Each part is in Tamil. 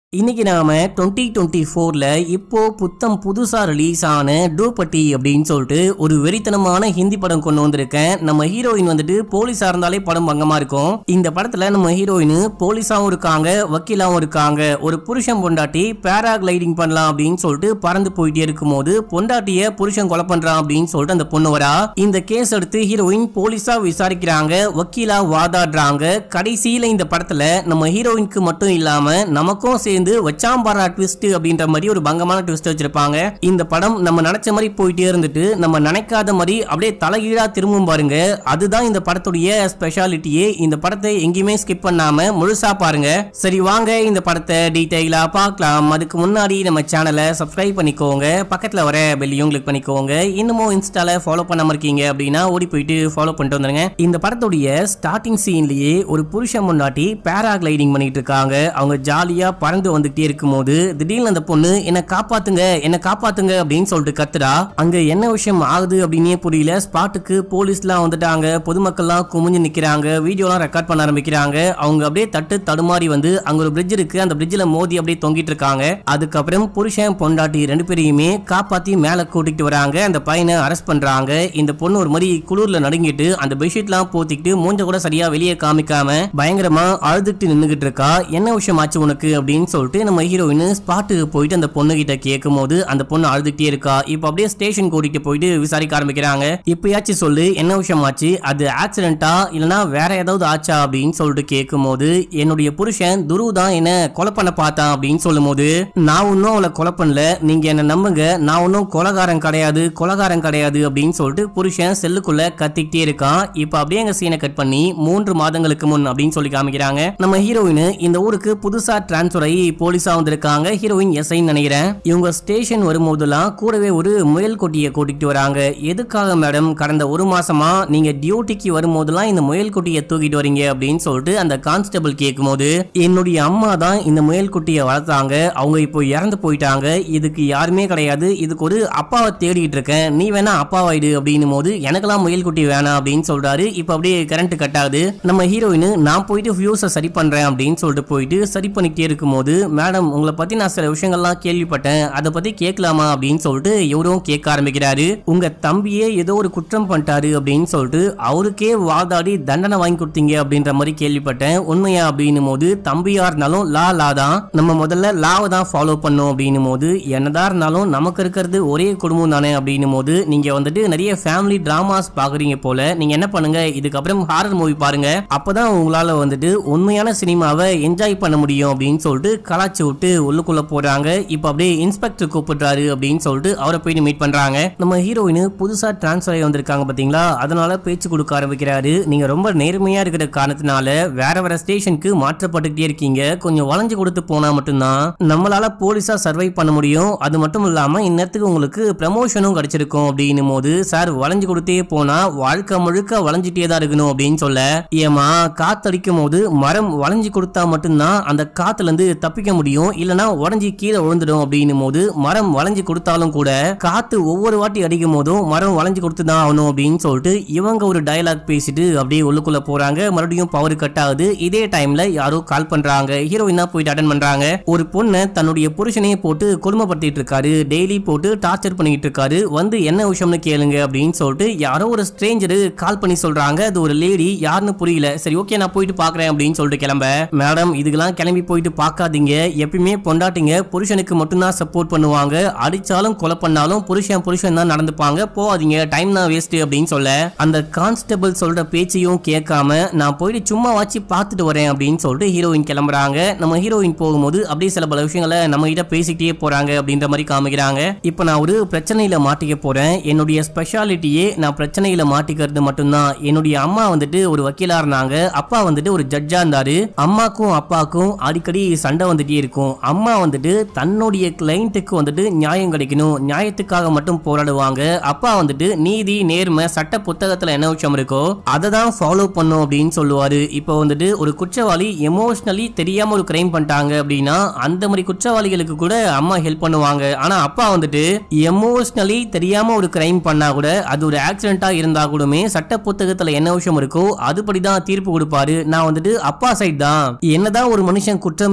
இன்னைக்கு நாம டுவெண்ட்டி டுவெண்ட்டி ஃபோர்ல இப்போ புத்தம் புதுசா ரிலீஸ் ஆன டூபட்டி அப்படின்னு சொல்லிட்டு ஒரு வெறித்தனமான ஹிந்தி படம் கொண்டு வந்திருக்கேன் நம்ம ஹீரோயின் வந்துட்டு போலீஸா இருந்தாலே படம் பங்கமா இருக்கும் இந்த படத்துல நம்ம ஹீரோயின் போலீஸாவும் இருக்காங்க வக்கீலாவும் இருக்காங்க ஒரு புருஷன் பொண்டாட்டி பேராகிளைடிங் பண்ணலாம் அப்படின்னு சொல்லிட்டு பறந்து போயிட்டே இருக்கும்போது பொண்டாட்டிய புருஷன் கொலை பண்றான் அப்படின்னு சொல்லிட்டு அந்த பொண்ணு வரா இந்த கேஸ் எடுத்து ஹீரோயின் போலீஸா விசாரிக்கிறாங்க வக்கீலா வாதாடுறாங்க கடைசியில இந்த படத்துல நம்ம ஹீரோயினுக்கு மட்டும் இல்லாம நமக்கும் சேர்ந்து வச்சாம்பாரா ட்விஸ்ட் அப்படின்ற மாதிரி ஒரு பங்கமான ட்விஸ்ட் வச்சிருப்பாங்க இந்த படம் நம்ம நினைச்ச மாதிரி போயிட்டே இருந்துட்டு நம்ம நினைக்காத மாதிரி அப்படியே தலைகீழா திரும்பும் பாருங்க அதுதான் இந்த படத்துடைய ஸ்பெஷாலிட்டியே இந்த படத்தை எங்கேயுமே ஸ்கிப் பண்ணாம முழுசா பாருங்க சரி வாங்க இந்த படத்தை டீடைலா பார்க்கலாம் அதுக்கு முன்னாடி நம்ம சேனலை சப்ஸ்கிரைப் பண்ணிக்கோங்க பக்கத்துல வர பெல்லையும் கிளிக் பண்ணிக்கோங்க இன்னமும் இன்ஸ்டால ஃபாலோ பண்ணாம இருக்கீங்க அப்படின்னா ஓடி போயிட்டு ஃபாலோ பண்ணிட்டு வந்துருங்க இந்த படத்துடைய ஸ்டார்டிங் சீன்லயே ஒரு புருஷன் முன்னாடி பேராகிளைடிங் பண்ணிட்டு இருக்காங்க அவங்க ஜாலியா பறந்து வந்துட்டே இருக்கும்போது திடீர்னு அந்த பொண்ணு என்ன காப்பாத்துங்க என்ன காப்பாத்துங்க அப்படின்னு சொல்லிட்டு கத்துறா அங்க என்ன விஷயம் ஆகுது அப்படின்னே புரியல ஸ்பாட்டுக்கு போலீஸ்லாம் வந்துட்டாங்க பொதுமக்கள்லாம் குமிஞ்சு நிக்கிறாங்க வீடியோலாம் ரெக்கார்ட் பண்ண ஆரம்பிக்கிறாங்க அவங்க அப்படியே தட்டு தடுமாறி வந்து அங்க ஒரு பிரிட்ஜ் இருக்கு அந்த பிரிட்ஜ்ல மோதி அப்படியே தொங்கிட்டு இருக்காங்க அதுக்கப்புறம் புருஷன் பொண்டாட்டி ரெண்டு பேரையுமே காப்பாத்தி மேல கூட்டிட்டு வராங்க அந்த பையனை அரெஸ்ட் பண்றாங்க இந்த பொண்ணு ஒரு மாதிரி குளிர்ல நடுங்கிட்டு அந்த பெட்ஷீட்லாம் போத்திக்கிட்டு மூஞ்ச கூட சரியா வெளியே காமிக்காம பயங்கரமா அழுதுட்டு நின்னுகிட்டு இருக்கா என்ன விஷயம் ஆச்சு உனக்கு அப்படின்னு சொல்லிட்டு நம்ம ஹீரோயின் ஸ்பாட்டுக்கு போயிட்டு அந்த பொண்ணு கிட்ட கேட்கும் போது அந்த பொண்ணு அழுதுகிட்டே இருக்கா இப்போ அப்படியே ஸ்டேஷன் கூட்டிட்டு போயிட்டு விசாரிக்க ஆரம்பிக்கிறாங்க இப்பயாச்சும் சொல்லு என்ன விஷயம் ஆச்சு அது ஆக்சிடென்ட்டா இல்லனா வேற ஏதாவது ஆச்சா அப்படின்னு சொல்லிட்டு கேட்கும் போது என்னுடைய புருஷன் துரு தான் என்ன கொலை பண்ண பார்த்தான் அப்படின்னு சொல்லும் போது நான் ஒன்னும் அவளை கொலை பண்ணல நீங்க என்ன நம்புங்க நான் ஒன்னும் கொலகாரன் கிடையாது கொலகாரன் கிடையாது அப்படின்னு சொல்லிட்டு புருஷன் செல்லுக்குள்ள கத்திக்கிட்டே இருக்கான் இப்போ அப்படியே எங்க சீனை கட் பண்ணி மூன்று மாதங்களுக்கு முன் அப்படின்னு சொல்லி காமிக்கிறாங்க நம்ம ஹீரோயின் இந்த ஊருக்கு புதுசா டிரான்ஸ்ஃபர் ஆகி போலீஸா வந்திருக்காங்க ஹீரோயின் எஸ்ஐன்னு நினைக்கிறேன் இவங்க ஸ்டேஷன் வரும்போதெல்லாம் கூடவே ஒரு முயல் கொட்டியை கூட்டிட்டு வராங்க எதுக்காக மேடம் கடந்த ஒரு மாசமா நீங்க டியூட்டிக்கு வரும்போதெல்லாம் இந்த முயல் குட்டியை தூக்கிட்டு வரீங்க அப்படின்னு சொல்லிட்டு அந்த கான்ஸ்டபிள் கேட்கும்போது என்னுடைய அம்மா தான் இந்த முயல் குட்டியை வளர்த்தாங்க அவங்க இப்போ இறந்து போயிட்டாங்க இதுக்கு யாருமே கிடையாது இதுக்கு ஒரு அப்பாவை தேடிட்டு இருக்கேன் நீ வேணா அப்பாவாயிடு அப்படின்னும் போது எனக்கெல்லாம் முயல் குட்டி வேணாம் அப்படின்னு சொல்றாரு இப்போ அப்படியே கரண்ட் கட் ஆகுது நம்ம ஹீரோயின் நான் போயிட்டு ஃபியூஸை சரி பண்றேன் அப்படின்னு சொல்லிட்டு போயிட்டு சரி பண்ணிக்கிட்டே இருக்கும்போது மேடம் உங்களை பத்தி நான் சில விஷயங்கள்லாம் கேள்விப்பட்டேன் அதை பத்தி கேட்கலாமா அப்படின்னு சொல்லிட்டு இவரும் கேட்க ஆரம்பிக்கிறாரு உங்க தம்பியே ஏதோ ஒரு குற்றம் பண்ணிட்டாரு அப்படின்னு சொல்லிட்டு அவருக்கே வாதாடி தண்டனை வாங்கி கொடுத்தீங்க அப்படின்ற மாதிரி கேள்விப்பட்டேன் உண்மையா அப்படின்னும் போது தம்பியா இருந்தாலும் லா லா தான் நம்ம முதல்ல லாவை தான் ஃபாலோ பண்ணோம் அப்படின்னும் போது என்னதான் இருந்தாலும் நமக்கு இருக்கிறது ஒரே குடும்பம் தானே அப்படின்னும் போது நீங்க வந்துட்டு நிறைய ஃபேமிலி டிராமாஸ் பாக்குறீங்க போல நீங்க என்ன பண்ணுங்க இதுக்கப்புறம் ஹாரர் மூவி பாருங்க அப்பதான் உங்களால வந்துட்டு உண்மையான சினிமாவை என்ஜாய் பண்ண முடியும் அப்படின்னு சொல்லிட்டு கலாச்சி விட்டு உள்ளுக்குள்ள போறாங்க இப்போ அப்படியே இன்ஸ்பெக்டர் கூப்பிடுறாரு அப்படின்னு சொல்லிட்டு அவரை போயிட்டு மீட் பண்றாங்க நம்ம ஹீரோயின் புதுசா டிரான்ஸ்ஃபர் ஆகி வந்திருக்காங்க பாத்தீங்களா அதனால பேச்சு கொடுக்க ஆரம்பிக்கிறாரு நீங்க ரொம்ப நேர்மையா இருக்கிற காரணத்தினால வேற வேற ஸ்டேஷனுக்கு மாற்றப்பட்டுக்கிட்டே இருக்கீங்க கொஞ்சம் வளைஞ்சு கொடுத்து போனா மட்டும்தான் நம்மளால போலீஸா சர்வை பண்ண முடியும் அது மட்டும் இல்லாம இந்நேரத்துக்கு உங்களுக்கு ப்ரமோஷனும் கிடைச்சிருக்கும் அப்படின்னும் போது சார் வளைஞ்சு கொடுத்தே போனா வாழ்க்கை முழுக்க வளைஞ்சிட்டே தான் இருக்கணும் அப்படின்னு சொல்ல ஏமா காத்தடிக்கும் போது மரம் வளைஞ்சு கொடுத்தா மட்டும்தான் அந்த காத்துல இருந்து தப்பிக்க முடியும் இல்லனா உடஞ்சி கீழே விழுந்துடும் அப்படின்னும் போது மரம் வளைஞ்சு கொடுத்தாலும் கூட காத்து ஒவ்வொரு வாட்டி அடிக்கும் போதும் மரம் வளைஞ்சு கொடுத்து தான் ஆகணும் அப்படின்னு சொல்லிட்டு இவங்க ஒரு டயலாக் பேசிட்டு அப்படியே உள்ளுக்குள்ள போறாங்க மறுபடியும் பவர் கட் ஆகுது இதே டைம்ல யாரோ கால் பண்றாங்க ஹீரோயினா போயிட்டு அட்டன் பண்றாங்க ஒரு பொண்ணை தன்னுடைய புருஷனையே போட்டு கொடுமைப்படுத்திட்டு இருக்காரு டெய்லி போட்டு டார்ச்சர் பண்ணிட்டு இருக்காரு வந்து என்ன விஷயம்னு கேளுங்க அப்படின்னு சொல்லிட்டு யாரோ ஒரு ஸ்ட்ரேஞ்சர் கால் பண்ணி சொல்றாங்க அது ஒரு லேடி யாருன்னு புரியல சரி ஓகே நான் போயிட்டு பாக்குறேன் அப்படின்னு சொல்லிட்டு கிளம்ப மேடம் இதுக்கெல்லாம் கிளம்பி போயிட்டு பார்க்காதீங்க எப்பயுமே பொண்டாட்டிங்க புருஷனுக்கு மட்டும்தான் சப்போர்ட் பண்ணுவாங்க அடிச்சாலும் கொலை பண்ணாலும் புருஷன் புருஷன் தான் நடந்துப்பாங்க போகாதீங்க டைம் தான் வேஸ்ட் அப்படின்னு சொல்ல அந்த கான்ஸ்டபிள் சொல்ற பேச்சையும் கேட்காம நான் போயிட்டு சும்மா வாச்சு பார்த்துட்டு வரேன் அப்படின்னு சொல்லிட்டு ஹீரோயின் கிளம்புறாங்க நம்ம ஹீரோயின் போகும்போது அப்படியே சில பல விஷயங்களை நம்ம கிட்ட பேசிக்கிட்டே போறாங்க அப்படின்ற மாதிரி காமிக்கிறாங்க இப்போ நான் ஒரு பிரச்சனையில மாட்டிக்க போறேன் என்னுடைய ஸ்பெஷாலிட்டியே நான் பிரச்சனையில மாட்டிக்கிறது மட்டும்தான் என்னுடைய அம்மா வந்துட்டு ஒரு வக்கீலா இருந்தாங்க அப்பா வந்துட்டு ஒரு ஜட்ஜா இருந்தாரு அம்மாக்கும் அப்பாக்கும் அடிக்கடி சண்டை வந்துட்டே இருக்கும் அம்மா வந்துட்டு தன்னுடைய கிளைண்ட்டுக்கு வந்துட்டு நியாயம் கிடைக்கணும் நியாயத்துக்காக மட்டும் போராடுவாங்க அப்பா வந்துட்டு நீதி நேர்மை சட்ட புத்தகத்துல என்ன விஷயம் இருக்கோ அதை தான் ஃபாலோ பண்ணும் அப்படின்னு சொல்லுவாரு இப்போ வந்துட்டு ஒரு குற்றவாளி எமோஷனலி தெரியாம ஒரு கிரைம் பண்ணிட்டாங்க அப்படின்னா அந்த மாதிரி குற்றவாளிகளுக்கு கூட அம்மா ஹெல்ப் பண்ணுவாங்க ஆனா அப்பா வந்துட்டு எமோஷனலி தெரியாம ஒரு கிரைம் பண்ணா கூட அது ஒரு ஆக்சிடென்ட்டா இருந்தா கூடமே சட்ட புத்தகத்துல என்ன விஷயம் இருக்கோ அதுபடி தான் தீர்ப்பு கொடுப்பாரு நான் வந்துட்டு அப்பா சைடு தான் என்னதான் ஒரு மனுஷன் குற்றமே பண்ணிருந்தாலும்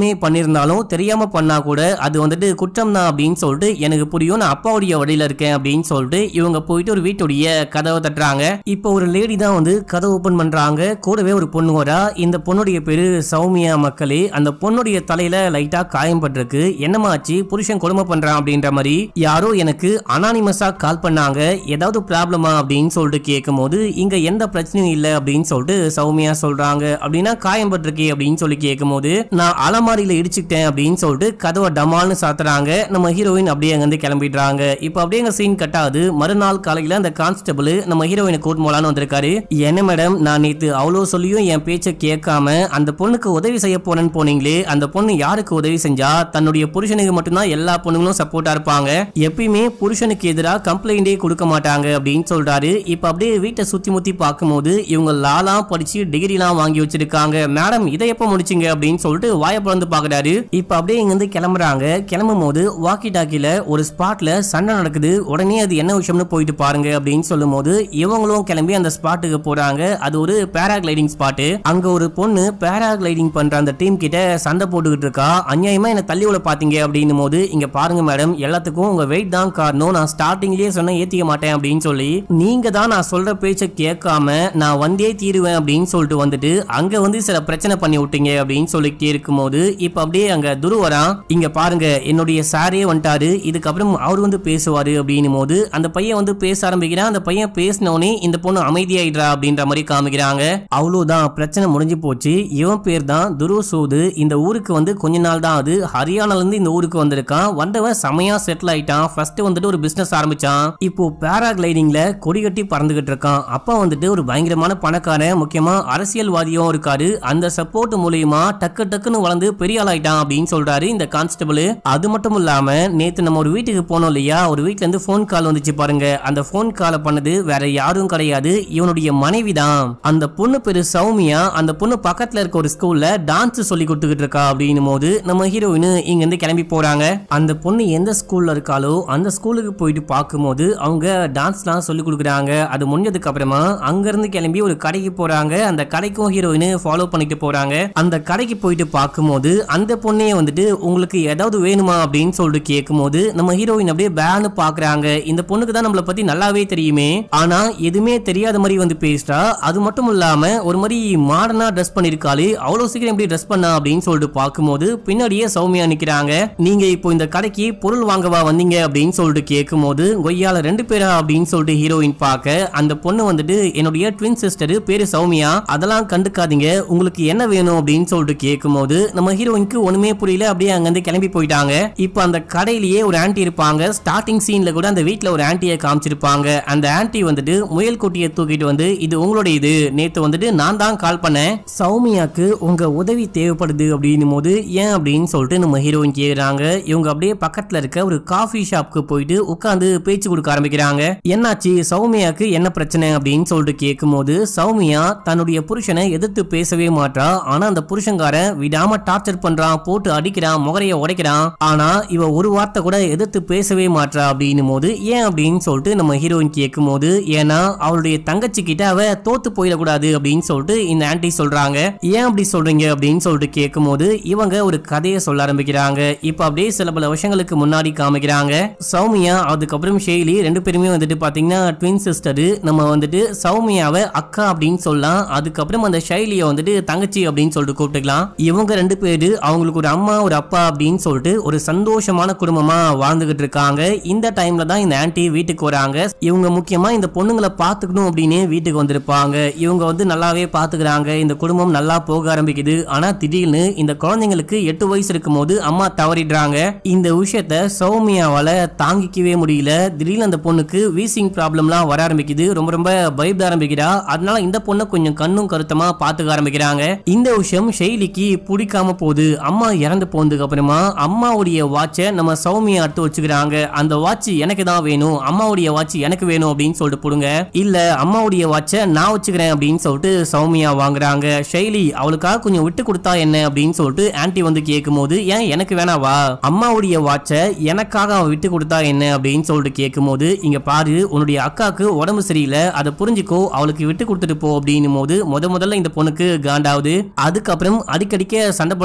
பண்ணியிருந்தாலும் தெரியாம பண்ணா கூட அது வந்துட்டு குற்றம் தான் அப்படின்னு சொல்லிட்டு எனக்கு புரியும் நான் அப்பாவுடைய வழியில இருக்கேன் அப்படின்னு சொல்லிட்டு இவங்க போயிட்டு ஒரு வீட்டுடைய கதவை தட்டுறாங்க இப்போ ஒரு லேடி தான் வந்து கதவை ஓபன் பண்றாங்க கூடவே ஒரு பொண்ணு வரா இந்த பொண்ணுடைய பேரு சௌமியா மக்களே அந்த பொண்ணுடைய தலையில லைட்டா காயம் பட்டிருக்கு என்னமாச்சு புருஷன் கொடுமை பண்றான் அப்படின்ற மாதிரி யாரோ எனக்கு அனானிமஸா கால் பண்ணாங்க ஏதாவது ப்ராப்ளமா அப்படின்னு சொல்லிட்டு கேட்கும்போது இங்க எந்த பிரச்சனையும் இல்லை அப்படின்னு சொல்லிட்டு சௌமியா சொல்றாங்க அப்படின்னா காயம் பட்டிருக்கே அப்படின்னு சொல்லி கேட்கும்போது நான் அலமாரியில இடிச்சுக்கிட்டேன் அப்படின்னு சொல்லிட்டு கதவை டமால்னு சாத்துறாங்க நம்ம ஹீரோயின் அப்படியே அங்கிருந்து கிளம்பிடுறாங்க இப்போ அப்படியே எங்க சீன் கட் ஆகுது மறுநாள் காலையில அந்த கான்ஸ்டபிள் நம்ம ஹீரோயினை கூட்டு போலான்னு வந்திருக்காரு என்ன மேடம் நான் நேத்து அவ்வளோ சொல்லியும் என் பேச்சை கேட்காம அந்த பொண்ணுக்கு உதவி செய்ய போறேன்னு போனீங்களே அந்த பொண்ணு யாருக்கு உதவி செஞ்சா தன்னுடைய புருஷனுக்கு மட்டும்தான் எல்லா பொண்ணுங்களும் சப்போர்ட்டா இருப்பாங்க எப்பயுமே புருஷனுக்கு எதிராக கம்ப்ளைண்டே கொடுக்க மாட்டாங்க அப்படின்னு சொல்றாரு இப்ப அப்படியே வீட்டை சுத்தி முத்தி பார்க்கும்போது இவங்க லாலாம் படிச்சு டிகிரிலாம் வாங்கி வச்சிருக்காங்க மேடம் இதை எப்ப முடிச்சீங்க அப்படின்னு சொல்லிட்டு வாயை பிளந்து பாக்குறாரு இப்ப அப்படியே இங்க இருந்து கிளம்புறாங்க கிளம்பும் போது வாக்கி டாக்கில ஒரு ஸ்பாட்ல சண்டை நடக்குது உடனே அது என்ன விஷயம்னு போயிட்டு பாருங்க அப்படின்னு சொல்லும் போது இவங்களும் கிளம்பி அந்த ஸ்பாட்டுக்கு போறாங்க அது ஒரு பேராகிளைடிங் ஸ்பாட்டு அங்க ஒரு பொண்ணு பேராகிளைடிங் பண்ற அந்த டீம் கிட்ட சண்டை போட்டுக்கிட்டு இருக்கா அநியாயமா என்ன தள்ளி விட பாத்தீங்க அப்படின்னும் போது இங்க பாருங்க மேடம் எல்லாத்துக்கும் உங்க வெயிட் தான் காரணம் நான் ஸ்டார்டிங்லயே சொன்னேன் ஏத்திக்க மாட்டேன் அப்படின்னு சொல்லி நீங்க தான் நான் சொல்ற பேச்ச கேட்காம நான் வந்தே தீருவேன் அப்படின்னு சொல்லிட்டு வந்துட்டு அங்க வந்து சில பிரச்சனை பண்ணி விட்டீங்க அப்படின்னு சொல்லிக்கிட்டே இருக்கும்போது இப்ப அப்படியே அங்க துரு வரான் இங்க பாருங்க என்னுடைய சாரே வந்துட்டாரு இதுக்கப்புறம் அவர் வந்து பேசுவாரு அப்படின்னும் போது அந்த பையன் வந்து பேச ஆரம்பிக்கிறான் அந்த பையன் பேசினோடனே இந்த பொண்ணு அமைதியாயிடுறா அப்படின்ற மாதிரி காமிக்கிறாங்க அவ்வளவுதான் பிரச்சனை முடிஞ்சு போச்சு இவன் பேர் தான் துரு சூது இந்த ஊருக்கு வந்து கொஞ்ச நாள் தான் அது ஹரியானால இருந்து இந்த ஊருக்கு வந்திருக்கான் வந்தவன் செமையா செட்டில் ஆயிட்டான் ஃபர்ஸ்ட் வந்துட்டு ஒரு பிசினஸ் ஆரம்பிச்சான் இப்போ பேராகிளைடிங்ல கொடி கட்டி பறந்துகிட்டு இருக்கான் அப்பா வந்துட்டு ஒரு பயங்கரமான பணக்காரன் முக்கியமா அரசியல்வாதியும் இருக்காரு அந்த சப்போர்ட் மூலியமா டக்கு டக்குன்னு வளர்ந்து பெரிய ஆள் ஆயிட்டான் அப்படின்னு சொல்றாரு இந்த கான்ஸ்டபிள் அது மட்டும் இல்லாம நேத்து நம்ம ஒரு வீட்டுக்கு போனோம் இல்லையா ஒரு வீட்ல இருந்து ஃபோன் கால் வந்துச்சு பாருங்க அந்த ஃபோன் காலை பண்ணது வேற யாரும் கிடையாது இவனுடைய மனைவி தான் அந்த பொண்ணு பேரு சௌமியா அந்த பொண்ணு பக்கத்துல இருக்க ஒரு ஸ்கூல்ல டான்ஸ் சொல்லி கொடுத்துக்கிட்டு இருக்கா அப்படின்னும் போது நம்ம ஹீரோயின் இங்க இருந்து கிளம்பி போறாங்க அந்த பொண்ணு எந்த ஸ்கூல்ல இருக்காளோ அந்த ஸ்கூலுக்கு போயிட்டு பார்க்கும்போது அவங்க டான்ஸ்லாம் சொல்லி கொடுக்குறாங்க அது முடிஞ்சதுக்கு அப்புறமா அங்க இருந்து கிளம்பி ஒரு கடைக்கு போறாங்க அந்த கடைக்கும் ஹீரோயின் ஃபாலோ பண்ணிட்டு போறாங்க அந்த கடைக்கு போயிட்டு பார்க்கும்போது அந்த பொண்ணையே வந்துட்டு உங்களுக்கு ஏதாவது வேணுமா அப்படின்னு சொல்லிட்டு கேட்கும்போது நம்ம ஹீரோயின் அப்படியே பேனு பாக்குறாங்க இந்த பொண்ணுக்கு தான் நம்மளை பத்தி நல்லாவே தெரியுமே ஆனா எதுவுமே தெரியாத மாதிரி வந்து பேசுறா அது மட்டும் இல்லாம ஒரு மாதிரி மாடர்னா ட்ரெஸ் பண்ணிருக்காளே அவ்வளவு சீக்கிரம் எப்படி ட்ரெஸ் பண்ணா அப்படின்னு சொல்லிட்டு பார்க்கும்போது பின்னாடியே சௌமியா நிக்கிறாங்க நீங்க இப்போ இந்த கடைக்கு பொருள் வாங்கவா வந்தீங்க அப்படின்னு சொல்லிட்டு கேட்கும்போது கொய்யால ரெண்டு பேரா அப்படின்னு சொல்லிட்டு ஹீரோயின் பார்க்க அந்த பொண்ணு வந்துட்டு என்னுடைய ட்வின் சிஸ்டர் பேரு சௌமியா அதெல்லாம் கண்டுக்காதீங்க உங்களுக்கு என்ன வேணும் அப்படின்னு சொல்லிட்டு கேட்கும்போது நம்ம ஹீரோயினுக்கு ஒண்ணுமே புரியல அப்படியே அங்கிருந்து கிளம்பி போயிட்டாங்க இப்போ அந்த கடையிலேயே ஒரு ஆன்ட்டி இருப்பாங்க ஸ்டார்டிங் சீன்ல கூட அந்த வீட்ல ஒரு ஆன்ட்டியை காமிச்சிருப்பாங்க அந்த ஆன்ட்டி வந்துட்டு முயல் குட்டியை தூக்கிட்டு வந்து இது உங்களுடைய இது நேத்து வந்துட்டு நான் தான் கால் பண்ணேன் சௌமியாக்கு உங்க உதவி தேவைப்படுது அப்படின்னும் போது ஏன் அப்படின்னு சொல்லிட்டு நம்ம ஹீரோயின் கேக்குறாங்க இவங்க அப்படியே பக்கத்துல இருக்க ஒரு காஃபி ஷாப்க்கு போயிட்டு உட்காந்து பேச்சு கொடுக்க ஆரம்பிக்கிறாங்க என்னாச்சு சௌமியாக்கு என்ன பிரச்சனை அப்படின்னு சொல்லிட்டு கேட்கும்போது சௌமியா தன்னுடைய புருஷனை எதிர்த்து பேசவே மாட்டா ஆனா அந்த புருஷங்காரன் விடாம டார்ச்சர் பண்றான் போட்டு அடிக்கிறான் முகரைய உடைக்கிறான் ஆனா இவ ஒரு வார்த்தை கூட எதிர்த்து பேசவே மாட்டா அப்படின்னும் போது ஏன் அப்படின்னு சொல்லிட்டு நம்ம ஹீரோயின் கேட்கும்போது ஏன்னா அவளுடைய தங்கச்சி கிட்ட அவ தோத்து போயிடக்கூடாது அப்படின்னு சொல்லிட்டு இந்த ஆன்ட்டி சொல்றாங்க ஏன் அப்படி சொல்றீங்க அப்படின்னு சொல்லிட்டு கேட்கும்போது இவங்க ஒரு கதையை சொல்ல ஆரம்பிக்கிறாங்க இப்ப அப்படியே சில பல வருஷங்களுக்கு முன்னாடி காமிக்கிறாங்க சௌமியா அதுக்கப்புறம் ஷெய்லி ரெண்டு பேருமே வந்துட்டு பாத்தீங்கன்னா ட்வின் சிஸ்டர் நம்ம வந்துட்டு சௌமியாவை அக்கா அப்படின்னு சொல்லலாம் அதுக்கப்புறம் அந்த ஷைலியை வந்துட்டு தங்கச்சி அப்படின்னு சொல்லிட்டு கூப்பிட்டுக்கலாம் இவங்க ரெண்டு பேரு அவங்களுக்கு ஒரு அம்மா ஒரு அப்பா அப்படின்னு சொல்லிட்டு ஒரு சந்தோஷமான குடும்பமா வாழ்ந்துகிட்டு இருக்காங்க இந்த டைம்ல தான் இந்த ஆன்ட்டி வீட்டுக்கு வராங்க இவங்க முக்கியமா இந்த பொண்ணுங்களை பாத்துக்கணும் அப்படின்னு வீட்டுக்கு வந்திருப்பாங்க இவங்க வந்து நல்லாவே பாத்துக்கிறாங்க இந்த குடும்பம் நல்லா போக ஆரம்பிக்குது ஆனா திடீர்னு இந்த குழந்தைங்களுக்கு எட்டு வயசு இருக்கும் போது அம்மா தவறிடுறாங்க இந்த விஷயத்த சௌமியாவால தாங்கிக்கவே முடியல திடீர்னு அந்த பொண்ணுக்கு வீசிங் ப்ராப்ளம்லாம் வர ஆரம்பிக்குது ரொம்ப ரொம்ப பயப்பட ஆரம்பிக்கிறா அதனால இந்த பொண்ணை கொஞ்சம் கண்ணும் கருத்தமா பாத்துக்க ஆரம்பிக்கிறாங்க இந்த விஷயம் ஷெய்லிக்கு பிடிக்காம போகுது அம்மா இறந்து போனதுக்கு அப்புறமா அம்மாவுடைய வாட்சை நம்ம சௌமியா அடுத்து வச்சுக்கிறாங்க அந்த வாட்ச் எனக்கு தான் வேணும் அம்மாவுடைய வாட்ச் எனக்கு வேணும் அப்படின்னு சொல்லிட்டு போடுங்க இல்ல அம்மாவுடைய வாட்சை நான் வச்சுக்கிறேன் அப்படின்னு சொல்லிட்டு சௌமியா வாங்குறாங்க ஷைலி அவளுக்காக கொஞ்சம் விட்டு கொடுத்தா என்ன அப்படின்னு சொல்லிட்டு ஆன்ட்டி வந்து கேட்கும்போது ஏன் எனக்கு வேணாவா அம்மாவுடைய வாட்சை எனக்காக அவன் விட்டு கொடுத்தா என்ன அப்படின்னு சொல்லிட்டு கேட்கும்போது இங்க பாரு உன்னுடைய அக்காக்கு உடம்பு சரியில்லை அதை புரிஞ்சுக்கோ அவளுக்கு விட்டு கொடுத்துட்டு போ அப்படின்னும் போது முத முதல்ல இந்த பொண்ணுக்கு காண்டாவுது அதுக்கப்புறம் அடிக்கடிக்க சண்டை போட ஆரம்பிக்கிறாங்க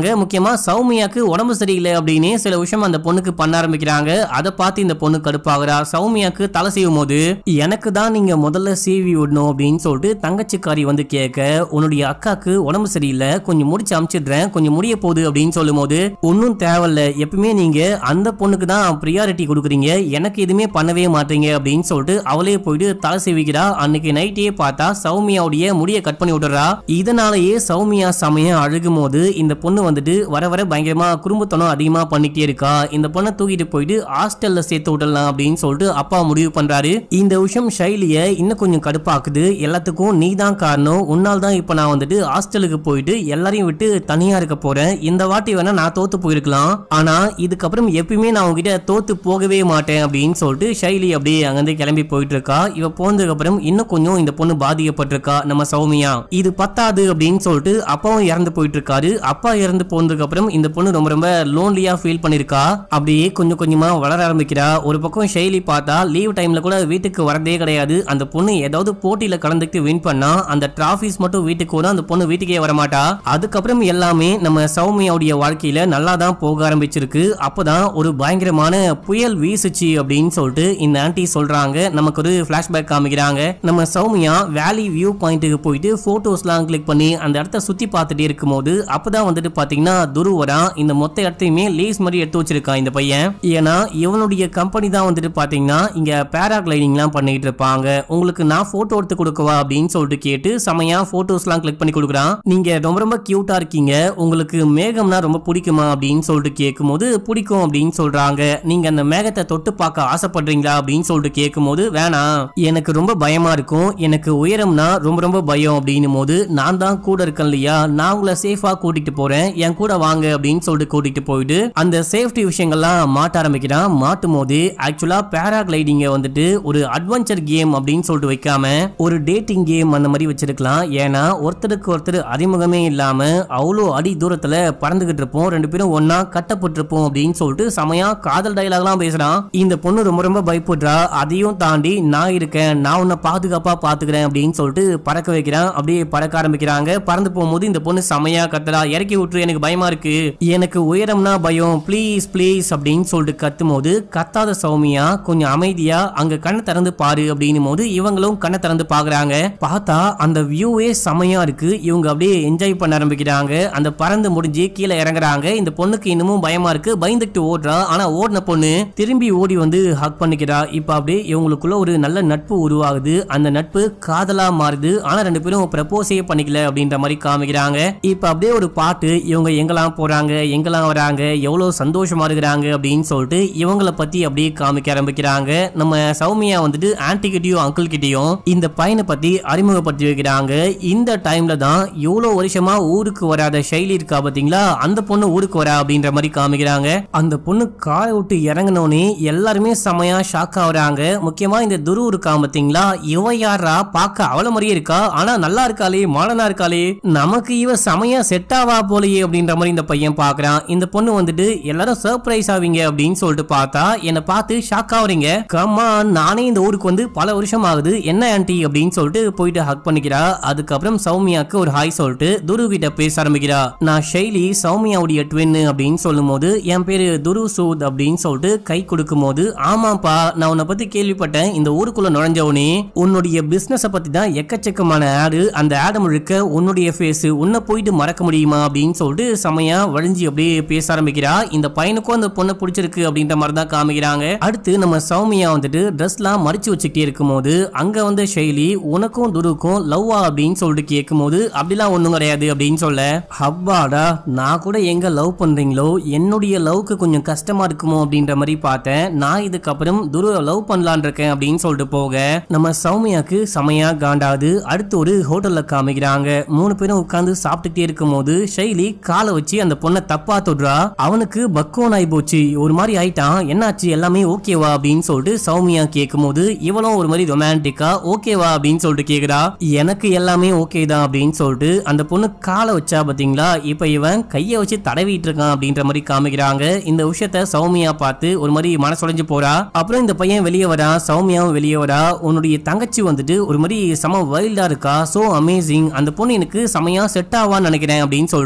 ஆரம்பிக்கிறாங்க முக்கியமா சௌமியாக்கு உடம்பு சரியில்லை அப்படின்னு சில விஷயம் அந்த பொண்ணுக்கு பண்ண ஆரம்பிக்கிறாங்க அதை பார்த்து இந்த பொண்ணு கடுப்பாகிறா சௌமியாக்கு தலை செய்யும் போது எனக்கு தான் நீங்க முதல்ல சீவி விடணும் அப்படின்னு சொல்லிட்டு தங்கச்சிக்காரி வந்து கேட்க உன்னுடைய அக்காக்கு உடம்பு சரியில்லை கொஞ்சம் முடிச்சு அமிச்சிடுறேன் கொஞ்சம் முடிய போகுது அப்படின்னு சொல்லும் போது ஒன்றும் தேவையில்ல எப்பவுமே நீங்க அந்த பொண்ணுக்கு தான் ப்ரியாரிட்டி கொடுக்குறீங்க எனக்கு எதுவுமே பண்ணவே மாட்டீங்க அப்படின்னு சொல்லிட்டு அவளே போயிட்டு தலை செய்விக்கிறா அன்னைக்கு நைட்டே பார்த்தா சௌமியாவுடைய முடிய கட் பண்ணி விட்டுறா இதனாலேயே சௌமியா சமயம் அழுகும் போது இந்த பொண்ணு வந்துட்டு வர வர பயங்கரமா குறும்புத்தனம் அதிகமா பண்ணிட்டே இருக்கா இந்த பொண்ணை தூக்கிட்டு போயிட்டு ஹாஸ்டல்ல சேர்த்து விடலாம் அப்படின்னு சொல்லிட்டு அப்பா முடிவு பண்றாரு இந்த விஷயம் ஷைலிய இன்னும் கொஞ்சம் கடுப்பாக்குது எல்லாத்துக்கும் நீ தான் காரணம் உன்னால் தான் இப்ப நான் வந்துட்டு ஹாஸ்டலுக்கு போயிட்டு எல்லாரையும் விட்டு தனியா இருக்க போறேன் இந்த வாட்டி வேணா நான் தோத்து போயிருக்கலாம் ஆனா இதுக்கப்புறம் எப்பயுமே நான் உங்ககிட்ட தோத்து போகவே மாட்டேன் அப்படின்னு சொல்லிட்டு ஷைலி அப்படியே அங்கிருந்து கிளம்பி போயிட்டு இருக்கா இவ போனதுக்கு அப்புறம் இன்னும் கொஞ்சம் இந்த பொண்ணு பாதிக்கப்பட்டிருக்கா நம்ம சௌமியா இது பத்தாது அப்படின்னு சொல்லிட்டு அப்பாவும் இறந்து போயிட்டு இருக்காரு அப்பா இறந்து போனதுக்கு அப்புறம் இந்த பொண்ணு ரொம்ப ரொம்ப லோன்லியா ஃபீல் பண்ணிருக்கா அப்படியே கொஞ்சம் கொஞ்சமா வளர ஆரம்பிக்கிறா ஒரு பக்கம் ஷைலி பார்த்தா லீவ் டைம்ல கூட வீட்டுக்கு வரதே கிடையாது அந்த பொண்ணு ஏதாவது போட்டியில கலந்துக்கிட்டு வின் பண்ணா அந்த டிராஃபிஸ் மட்டும் வீட்டுக்கு வரும் அந்த பொண்ணு வீட்டுக்கே வரமாட்டா அதுக்கப்புறம் எல்லாமே நம்ம சௌமியாவுடைய வாழ்க்கையில நல்லா தான் போக ஆரம்பிச்சிருக்கு அப்பதான் ஒரு பயங்கரமான புயல் வீசுச்சு அப்படின்னு சொல்லிட்டு இந்த ஆன்ட்டி சொல்றாங்க நமக்கு ஒரு பிளாஷ்பேக் காமிக்கிறாங்க நம்ம சௌமியா வேலி வியூ பாயிண்ட்டுக்கு போயிட்டு போட்டோஸ்லாம் கிளிக் பண்ணி அந்த இடத்த சுத்தி பார்த்துட்டே இருக்கும்போது அப்பதான் வந்துட்டு பாத்தீங்கன்னா துருவரா இந்த மொத்த இடத்தையுமே லீஸ் மாதிரி எடுத்து வச்சிருக்கான் இந்த பையன் ஏன்னா இவனுடைய கம்பெனி தான் வந்துட்டு பாத்தீங்கன்னா இங்க பேராகிளைடிங்லாம் பண்ணிட்டு இருப்பாங்க உங்களுக்கு நான் போட்டோ எடுத்து கொடுக்கவா அப்படின்னு சொல்லிட்டு கேட்டு செமையா போட்டோஸ்லாம் கிளிக் பண்ணி கொடுக்குறான் நீங்க ரொம்ப ரொம்ப கியூட்டா இருக்கீங்க உங்களுக்கு மேகம்னா ரொம்ப பிடிக்குமா அப்படின்னு சொல்லிட்டு கேட்கும்போது பிடிக்கும் அப்படின்னு சொல்றாங்க நீங்க அந்த மேகத்தை தொட்டு பார்க்க ஆசைப்படுறீங்களா அப்படின்னு சொல்லிட்டு கேட்கும்போது வேணாம் எனக்கு ரொம்ப பயமா இருக்கும் எனக்கு உயரம்னா ரொம்ப ரொம்ப பயம் அப்படின்னும் போது நான் தான் கூட இருக்கேன் இல்லையா நான் உங்களை சேஃபா கூட்டிட்டு போறேன் என் கூட வாங்க அப்படின்னு சொல்லிட்டு கூட்டிட்டு போயிட்டு அந்த சேஃப்டி விஷயங்கள்லாம் மாட்ட ஆரம்பிக்கிறான் மாட்டும் போது ஆக்சுவலா பேராகிளைடிங்க வந்துட்டு ஒரு அட்வென்ச்சர் கேம் அப்படின்னு சொல்லிட்டு வைக்காம ஒரு டேட்டிங் கேம் அந்த மாதிரி வச்சிருக்கலாம் ஏன்னா ஒருத்தருக்கு ஒருத்தர் அறிமுகமே இல்லாம அவ்வளோ அடி தூரத்துல பறந்துகிட்டு இருப்போம் ரெண்டு பேரும் ஒன்னா கட்டப்பட்டிருப்போம் அப்படின்னு சொல்லிட்டு செமையா காதல் டயலாக்லாம் பேசுறான் இந்த பொண்ணு ரொம்ப ரொம்ப பயப்படுறா அதையும் தாண்டி நான் இருக்கேன் நான் உன்னை பாதுகாப்பா பாத்துக்கிறேன் அப்படின்னு சொல்லிட்டு பறக்க வைக்கிறான் அப்படியே பறக்க ஆரம்பிக்கிறாங்க பறந்து போகும்போது இந்த பொண்ணு செமையா கத்துறா இறக்கி விட்டுரு எனக்கு பயமா இருக்கு எனக்கு உயரம்னா பயம் ப்ளீஸ் ப்ளீஸ் அப்படின்னு சொல்லிட்டு கத்தும் போது கத்தாத சௌமியா கொஞ்சம் அமைதியா அங்க கண்ணை திறந்து பாரு அப்படின்னும் போது இவங்களும் கண்ணை திறந்து பாக்குறாங்க பார்த்தா அந்த வியூவே செமையா இருக்கு இவங்க அப்படியே என்ஜாய் பண்ண ஆரம்பிக்கிறாங்க அந்த பறந்து முடிஞ்சு கீழே இறங்குறாங்க இந்த பொண்ணுக்கு இன்னமும் பயமா இருக்கு பயந்துட்டு ஓடுறா ஆனா ஓடின பொண்ணு திரும்பி ஓடி வந்து ஹக் பண்ணிக்கிறா இப்ப அப்படியே இவங்களுக்குள்ள ஒரு நல்ல நட்பு உருவாகுது அந்த நட்பு காதலா மாறுது ஆனா ரெண்டு பேரும் ப்ரப்போஸே பண்ணிக்கல அப்படின்ற மாதிரி காமிக்கிறாங்க இப்ப அப்படியே ஒரு பாட்டு இவங்க எங்கெல்லாம் போறாங்க எங்கெல்லாம் வராங்க எவ்வளவு சந்தோஷமா இருக்கிறாங்க அப்படின்னு சொல்லிட்டு இவங்களை பத்தி அப்படியே காமிக்க ஆரம்பிக்கிறாங்க நம்ம சௌமியா வந்துட்டு ஆன்டி கிட்டயும் அங்கிள் கிட்டயும் இந்த பையனை பத்தி அறிமுகப்படுத்தி வைக்கிறாங்க இந்த டைம்ல தான் இவ்வளவு வருஷமா ஊருக்கு வராத ஷைலி இருக்கா பாத்தீங்களா அந்த பொண்ணு ஊருக்கு வரா அப்படின்ற மாதிரி காமிக்கிறாங்க அந்த பொண்ணு காரை விட்டு இறங்கினோடனே எல்லாருமே செமையா ஷாக் ஆகுறாங்க முக்கியமா இந்த துரு இருக்கா பாத்தீங்களா இவ யாரா பார்க்க அவள மாதிரியே இருக்கா ஆனா நல்லா இருக்காளே மாடனா இருக்காளே நமக்கு இவ செமையா செட் ஆவா போலயே அப்படின்ற மாதிரி இந்த பையன் பாக்குறான் இந்த பொண்ணு வந்துட்டு எல்லாரும் சர்ப்ரைஸ் ஆவீங்க அப்படின்னு சொல்லிட்டு பார்த்தா என்னை பார்த்து ஷாக் ஆகுறீங்க கம்மா நானே இந்த ஊருக்கு வந்து பல வருஷம் ஆகுது என்ன ஆன்ட்டி அப்படின்னு சொல்லிட்டு போயிட்டு ஹக் பண்ணிக்கிறா அதுக்கப்புறம் சௌமியாக்கு ஒரு ஹாய் சொல்லிட்டு துரு கிட்ட பேச ஆரம்பிக்கிறா நான் ஷைலி சௌமியாவுடைய ட்வின் அப்படின்னு சொல்லும் போது என் பேரு துரு சூத் அப்படின்னு சொல்லிட்டு கை கொடுக்கும் போது ஆமாப்பா நான் உன்னை பத்தி கேள்விப்பட்டேன் இந்த ஊருக்குள்ள நுழைஞ்சவனே உன்னுடைய பிசினஸ பத்தி தான் எக்கச்சக்கமான ஆடு அந்த ஆடு முழுக்க உன்னுடைய ஃபேஸ் உன்னை போயிட்டு மறக்க முடியுமா அப்படின்னு சொல்லிட்டு செமையா வழிஞ்சி அப்படியே பேச ஆரம்பிக்கிறா இந்த பையனுக்கும் அந்த பொண்ணை பிடிச்சிருக்கு அப்படின்ற மாதிரி தான் காமிக்கிறாங்க அடுத்து நம்ம சௌமியா வந்துட்டு ட்ரெஸ்லாம் மடிச்சு வச்சுக்கிட்டே இருக்கும்போது அங்க வந்து ஷைலி உனக்கும் துருக்கும் லவ்வா அப்படின்னு சொல்லிட்டு கேட்கும்போது அப்படிலாம் ஒண்ணும் கிடையாது அப்படின்னு சொல்ல ஹப்பாடா நான் கூட எங்க லவ் பண்றீங்களோ என்னுடைய லவ்க்கு கொஞ்சம் கஷ்டமா இருக்குமோ அப்படின்ற மாதிரி பார்த்தேன் நான் இதுக்கப்புறம் துரு லவ் பண்ணலான் இருக்கேன் அப்படின்னு சொல்லிட்டு போக நம்ம சௌமியாக்கு செமையா காண்டாது அடுத்து ஒரு ஹோட்டல்ல காமிக்கிறாங்க மூணு பேரும் உட்கார்ந்து சாப்பிட்டுட்டே இருக்கும்போது ஷைலி காலை வச்சு அந்த பொண்ணை தப்பா தொடுறா அவனுக்கு பக்குவன் ஆகி போச்சு ஒரு மாதிரி ஆயிட்டான் என்னாச்சு எல்லாமே ஓகேவா அப்படின்னு சொல்லிட்டு சௌமியா கேட்கும்போது இவளும் ஒரு மாதிரி ரொமான்டிக்கா ஓகேவா அப்படின்னு சொல்லிட்டு கேக்குறா எனக்கு எல்லாமே ஓகே தான் அப்படின்னு சொல்லிட்டு அந்த பொண்ணு காலை வச்சா பாத்தீங்களா இப்ப இவன் கைய வச்சு தடவிட்டு இருக்கான் அப்படின்ற மாதிரி காமிக்கிறாங்க இந்த விஷயத்த சௌமியா பார்த்து ஒரு மாதிரி மனசுடைஞ்சு போறா அப்புறம் இந்த பையன் வெளியே வரா சௌமியாவும் வெளியே வரா உன்னுடைய தங்கச்சி வந்துட்டு ஒரு மாதிரி செம வைல்டா இருக்கா சோ அமேசிங் அந்த பொண்ணு எனக்கு செமையா செட் ஆவான்னு நினைக்கிறேன் அப்படின்னு சொல்லிட்டு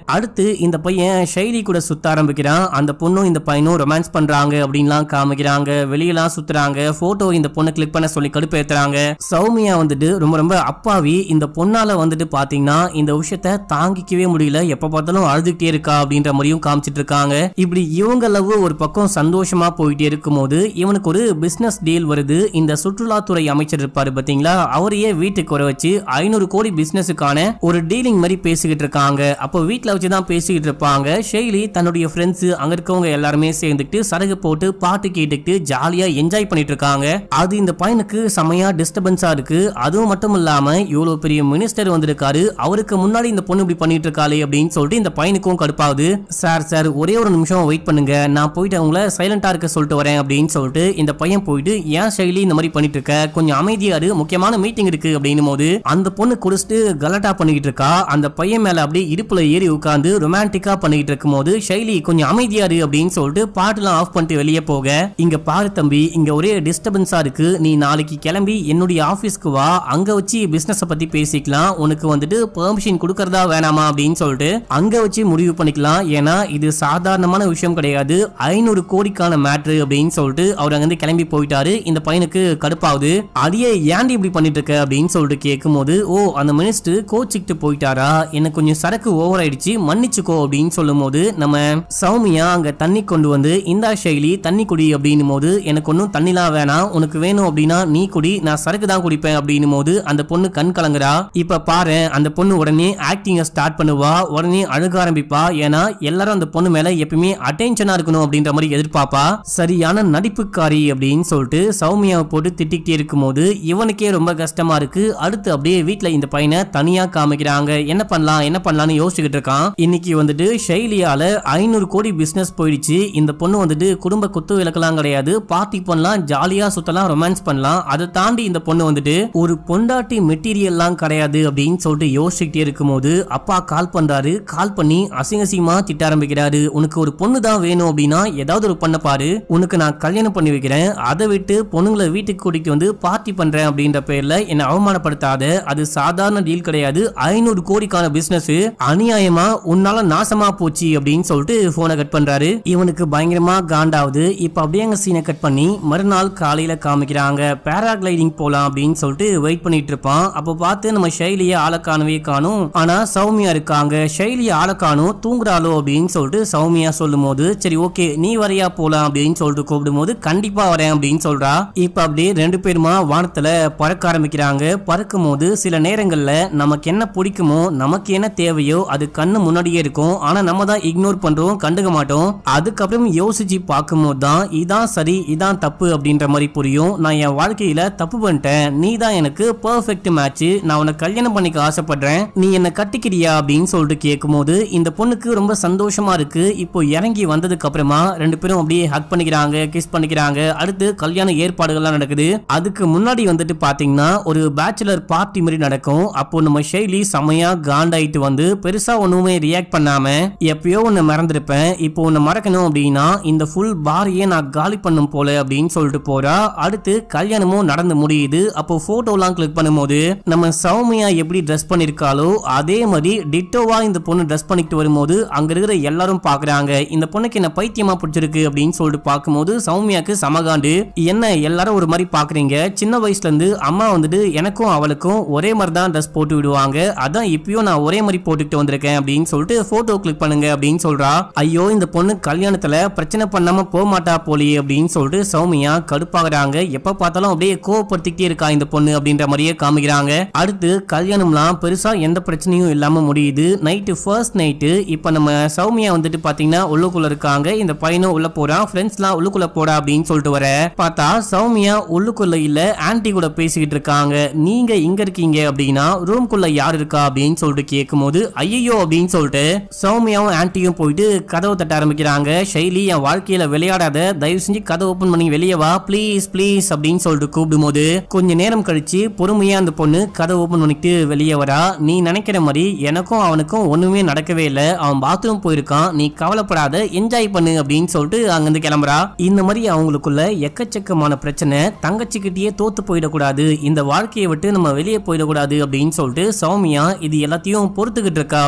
அடுத்து இந்த பையன் ஷைலி கூட சுத்த ஆரம்பிக்கிறான் அந்த பொண்ணும் இந்த பையனும் ரொமான்ஸ் பண்றாங்க அப்படின்லாம் காமிக்கிறாங்க வெளியெல்லாம் சுத்துறாங்க போட்டோ இந்த பொண்ணு கிளிக் பண்ண சொல்லி கடுப்பேத்துறாங்க சௌமியா வந்துட்டு ரொம்ப ரொம்ப அப்பாவி இந்த பொண்ணால வந்துட்டு பாத்தீங்கன்னா இந்த விஷயத்த தாங்கிக்கவே முடியல எப்ப பார்த்தாலும் அழுதுகிட்டே இருக்கா அப்படின்ற மாதிரியும் காமிச்சிட்டு இருக்காங்க இப்படி இவங்க லவ் ஒரு பக்கம் சந்தோஷமா போயிட்டே இருக்கும்போது இவனுக்கு ஒரு பிசினஸ் டீல் வருது இந்த சுற்றுலாத்துறை அமைச்சர் இருப்பாரு பாத்தீங்களா அவரையே வீட்டுக்கு வர வச்சு ஐநூறு கோடி பிசினஸுக்கான ஒரு டீலிங் மாதிரி பேசிக்கிட்டு இருக்காங்க அப்போ வீட்ல வச்சு தான் பேசிக்கிட்டு இருப்பாங்க ஷெய்லி தன்னுடைய ஃப்ரெண்ட்ஸ் அங்க இருக்கவங்க எல்லாருமே சேர்ந்துக்கிட்டு சரகு போட்டு பாட்டு கேட்டுக்கிட்டு ஜாலியா என்ஜாய் பண்ணிட்டு இருக்காங்க அது இந்த பையனுக்கு செமையா டிஸ்டர்பன்ஸா இருக்கு அதுவும் மட்டும் இல்லாம இவ்வளவு பெரிய மினிஸ்டர் வந்திருக்காரு அவருக்கு முன்னாடி இந்த பொண்ணு இப்படி பண்ணிட்டு இருக்காளே அப்படின்னு சொல்லிட்டு இந்த பையனுக்கும் கடுப்பாகுது சார் சார் ஒரே ஒரு நிமிஷம் வெயிட் பண்ணுங்க நான் போயிட்டு அவங்கள சைலண்டா இருக்க சொல்லிட்டு வரேன் அப்படின்னு சொல்லிட்டு இந்த பையன் போயிட்டு ஏன் ஷைலி இந்த மாதிரி பண்ணிட்டு இருக்க கொஞ்சம் அமைதியா இரு முக்கியமான மீட்டிங் இருக்கு அப்படின்னும் போது அந்த பொண்ணு குடிச்சிட்டு கலட்டா பண்ணிக்கிட்டு இருக்கா அந்த பையன் மேல அப்படியே இடுப்புல ஏறி உட்காந்து ரொமான்டிக்கா பண்ணிக்கிட்டு இருக்கும்போது ஷைலி கொஞ்சம் அமைதியா இரு அப்படின்னு சொல்லிட்டு பாட்டுலாம் ஆஃப் பண்ணிட்டு வெளியே போக இங்க பாரு தம்பி இங்க ஒரே டிஸ்டர்பன்ஸா இருக்கு நீ நாளைக்கு கிளம்பி என்னுடைய ஆபீஸ்க்கு வா அங்க வச்சு பிசினஸ் பத்தி பேசிக்கலாம் உனக்கு வந்துட்டு பெர்மிஷன் கொடுக்கறதா வேணாமா அப்படின்னு சொல்லிட்டு அங்க வச்சு முடிவு பண்ணிக்கலாம் ஏன்னா இது சாதாரணமான விஷயம் கிடையாது ஐநூறு கோடிக்கான மேட்ரு அப்படின்னு சொல்லிட்டு அவர் அங்கிருந்து கிளம்பி போயிட்டாரு இந்த பையனுக்கு கடுப்பாகுது அடியே ஏன்டி இப்படி பண்ணிட்டு இருக்க அப்படின்னு சொல்லிட்டு கேட்கும்போது ஓ அந்த மினிஸ்டர் கோச்சிக்கிட்டு போயிட்டாரா எனக்கு கொஞ்சம் சரக்கு ஓவர் ஆயிடுச்சு மன்னிச்சுக்கோ அப்படின்னு சொல்லும் போது நம்ம சௌமியா அங்க தண்ணி கொண்டு வந்து இந்தா ஷைலி தண்ணி குடி அப்படின்னும் போது எனக்கு ஒன்றும் தண்ணிலாம் வேணாம் உனக்கு வேணும் அப்படின்னா நீ குடி நான் சரக்கு தான் குடிப்பேன் அப்படின்னும் போது அந்த பொண்ணு கண் கலங்குறா இப்ப பாரு அந்த பொண்ணு உடனே ஆக்டிங்க ஸ்டார்ட் பண்ணுவா உடனே அழுக ஆரம்பிப்பா ஏன்னா எல்லாரும் அந்த பொண்ணு மேல எப்பயுமே அட்டென்ஷனா இருக்கணும் அப்படின்ற மாதிரி எதிர்பார்ப்பா சரியான நடிப்புக்காரி அப்படின்னு சொல்லிட்டு சௌமியாவை போட்டு திட்டிக்கிட்டே இருக்கும்போது இவனுக்கே ரொம்ப கஷ்டமா இருக்கு அடுத்து அப்படியே வீட்ல இந்த பையனை தனியா காமிக்கிறாங்க என்ன பண்ணலாம் என்ன பண்ணலாம்னு யோசிச்சுக்கிட்டு இருக்கான் இன்னைக்கு வந்துட்டு ஷைலியால ஐநூறு கோடி பிசினஸ் போயிடுச்சு இந்த பொண்ணு வந்துட்டு குடும்ப குத்து விளக்கலாம் கிடையாது பார்ட்டி பண்ணலாம் ஜாலியா சுத்தலாம் ரொமான்ஸ் பண்ணலாம் அதை தாண்டி இந்த பொண்ணு வந்துட்டு ஒரு பொண்டாட்டி மெட்டீரியல்லாம் கிடையாது அப்படின்னு சொல்லிட்டு யோசிச்சுக்கிட்டே இருக்கும்போது அப்பா கால் பண்றாரு கால் பண்ணி அசிங்கசியமா திட்ட ஆரம்பிக்கிறாரு உனக்கு ஒரு பொண்ணு தான் வேணும் அப்படின்னா ஏதாவது ஒரு பண்ண பாரு உனக்கு நான் கல்யாணம் பண்ணி வைக்கிறேன் அதை விட்டு பொண்ணுங்களை வீட்டுக்கு கூட்டிட்டு வந்து பார்ட்டி பண்றேன் அப்படின்ற பேர்ல என்னை அவமானப்படுத்தாத அது சாதாரண டீல் கிடையாது ஐநூறு கோடிக்கான பிசினஸ் அநியாயமா உன்னால நாசமா போச்சு அப்படின்னு சொல்லிட்டு போனை கட் பண்றாரு இவனுக்கு பயங்கரமா காண்டாவுது இப்ப அப்படியே அங்க சீனை கட் பண்ணி மறுநாள் காலையில காமிக்கிறாங்க பேராகிளைடிங் போலாம் அப்படின்னு சொல்லிட்டு வெயிட் பண்ணிட்டு இருப்பான் அப்போ பார்த்து நம்ம ஷைலிய ஆளை காணவே காணும் ஆனா சௌமியா இருக்காங்க ஷைலிய ஆளை காணும் தூங்குறாளோ அப்படின்னு சொல்லிட்டு சௌமியா சொல்லும் போது சரி ஓகே நீ வரையா போலாம் அப்படின்னு சொல்லிட்டு கூப்பிடும் போது கண்டிப்பா வரேன் அப்படின்னு சொல்றா இப்ப அப்படியே ரெண்டு பேருமா வானத்துல பறக்க ஆரம்பிக்கிறாங்க பறக்கும் போது சில நேரங்கள்ல நமக்கு என்ன பிடிக்குமோ நமக்கு என்ன தேவையோ அது கண்ணு முன்னாடியே இருக்கும் ஆனா நம்ம தான் இக்னோர் பண்றோம் கண்டுக்க மாட்டோம் அதுக்கப்புறம் யோசிச்சு பார்க்கும்போது தான் இதான் சரி இதான் தப்பு அப்படின்ற மாதிரி புரியும் நான் என் வாழ்க்கையில தப்பு பண்ணிட்டேன் நீ தான் எனக்கு பெர்ஃபெக்ட் மேட்ச் நான் உன்னை கல்யாணம் பண்ணிக்க ஆசைப்படுறேன் நீ என்ன கட்டிக்கிறியா அப்படின்னு சொல்லிட்டு கேட்கும்போது இந்த பொண்ணுக்கு ரொம்ப சந்தோஷமா இருக்கு இப்போ இறங்கி வந்ததுக்கு அப்புறமா ரெண்டு பேரும் அப்படியே ஹக் பண்ணிக்கிறாங்க கிஸ் பண்ணிக்கிறாங்க அடுத்து கல்யாண ஏற்பாடுகள்லாம் நடக்குது அதுக்கு முன்னாடி வந்துட்டு பாத்தீங்கன்னா ஒரு பேச்சுலர் பார்ட்டி மாதிரி நடக்கும் அப்போ நம்ம ஷைலி செமையா காண்டாயிட்டு வந்து பெருசா ஒண்ணுமே ரியாக்ட் பண்ணாம எப்பயோ ஒன்னு மறந்திருப்பேன் இப்போ உன்னை மறக்கணும் அப்படின்னா இந்த ஃபுல் பாரையே நான் காலி பண்ணும் போல அப்படின்னு சொல்லிட்டு போறா அடுத்து கல்யாணமும் நடந்து முடியுது அப்போ போட்டோலாம் கிளிக் பண்ணும்போது நம்ம சௌமியா எப்படி ட்ரெஸ் பண்ணிருக்காளோ அதே மாதிரி டிட்டோவா இந்த பொண்ணு ட்ரெஸ் பண்ணிட்டு வரும்போது அங்க இருக்கிற எல்லாரும் பாக்குறாங்க இந்த பொண்ணுக்கு என்ன பைத்தியமா பிடிச்சிருக்கு அப்படின்னு சொல்லிட்டு பார்க்கும்போது சௌமியாக்கு சமகாண்டு என்ன எல்லாரும் ஒரு மாதிரி பாக்குறீங்க சின்ன வயசுல இருந்து அம்மா வந்துட்டு எனக்கும் அவளுக்கும் ஒரே மாதிரி தான் ட்ரெஸ் போட்டு விடுவாங்க அதான் இப்பயும் நான் ஒரே மாதிரி போட்டுக்கிட்டு வந்திருக்கேன் அப்படின்னு சொல்லிட்டு போட்டோ கிளிக் பண்ணுங்க அப்படின்னு சொல்றா ஐயோ இந்த பொண்ணு கல்யாணத்துல பிரச்சனை பண்ணாம போக மாட்டா போலியே அப்படின்னு சொல்லிட்டு சௌமியா கடுப்பாகிறாங்க எப்ப பார்த்தாலும் அப்படியே கோவப்படுத்திக்கிட்டே இருக்கா இந்த பொண்ணு அப்படின்ற மாதிரியே காமிக்கிறாங்க அடுத்து கல்யாணம்லாம் பெருசா எந்த பிரச்சனையும் இல்லாம முடியுது நைட்டு ஃபர்ஸ்ட் நைட்டு இப்ப நம்ம சௌமியா வந்துட்டு பாத்தீங்கன்னா உள்ளுக்குள்ள இருக்காங்க இந்த பையனும் உள்ள போறான் ஃப்ரெண்ட்ஸ்லாம் உள்ளுக்குள்ள போடா அப்படின்னு சொல்லிட்டு வர பார்த்தா சௌமியா உள்ளுக்குள்ள இல்ல ஆன்ட்டி கூட பேசிக்கிட்டு இருக்காங்க நீங்க இங்க இருக்கீங்க அப்படின்னா ரூம்குள்ள யார் இருக்கா அப்படின்னு சொல்லிட்டு கேட்கும்போது ஐயோ அப்படின்னு சொல்லிட்டு சௌமியாவும் ஆன்ட்டியும் போயிட்டு கதவை தட்ட ஆரம்பிக்கிறாங்க ஷைலி என் வாழ்க்கையில விளையாடாத தயவு செஞ்சு கதை ஓபன் பண்ணி வெளியே வா ப்ளீஸ் ப்ளீஸ் அப்படின்னு சொல்லிட்டு கூப்பிடும்போது கொஞ்ச நேரம் கழிச்சு பொறுமையா அந்த பொண்ணு கதை ஓபன் பண்ணிட்டு வெளியே வரா நீ நினைக்கிற மாதிரி எனக்கும் அவனுக்கும் ஒண்ணுமே நடக்கவே இல்லை அவன் பாத்ரூம் போயிருக்கான் நீ கவலைப்படாத என்ஜாய் பண்ணு அப்படின்னு சொல்லிட்டு அங்கிருந்து கிளம்புறா இந்த மாதிரி அவங்களுக்குள்ள எக்கச்சக்கமான பிரச்சனை தங்கச்சிக்கிட்டயே தோத்து போயிடக்கூடாது இந்த வாழ்க்கையை விட்டு நம்ம வெளியே போயிடக்கூடாது அப்படின்னு சொல்லிட்டு சௌமியா இது எல்லாத்தையும் பொறுத்துக்கிட்டு இருக்கா அப்படின்னு சொல்லும்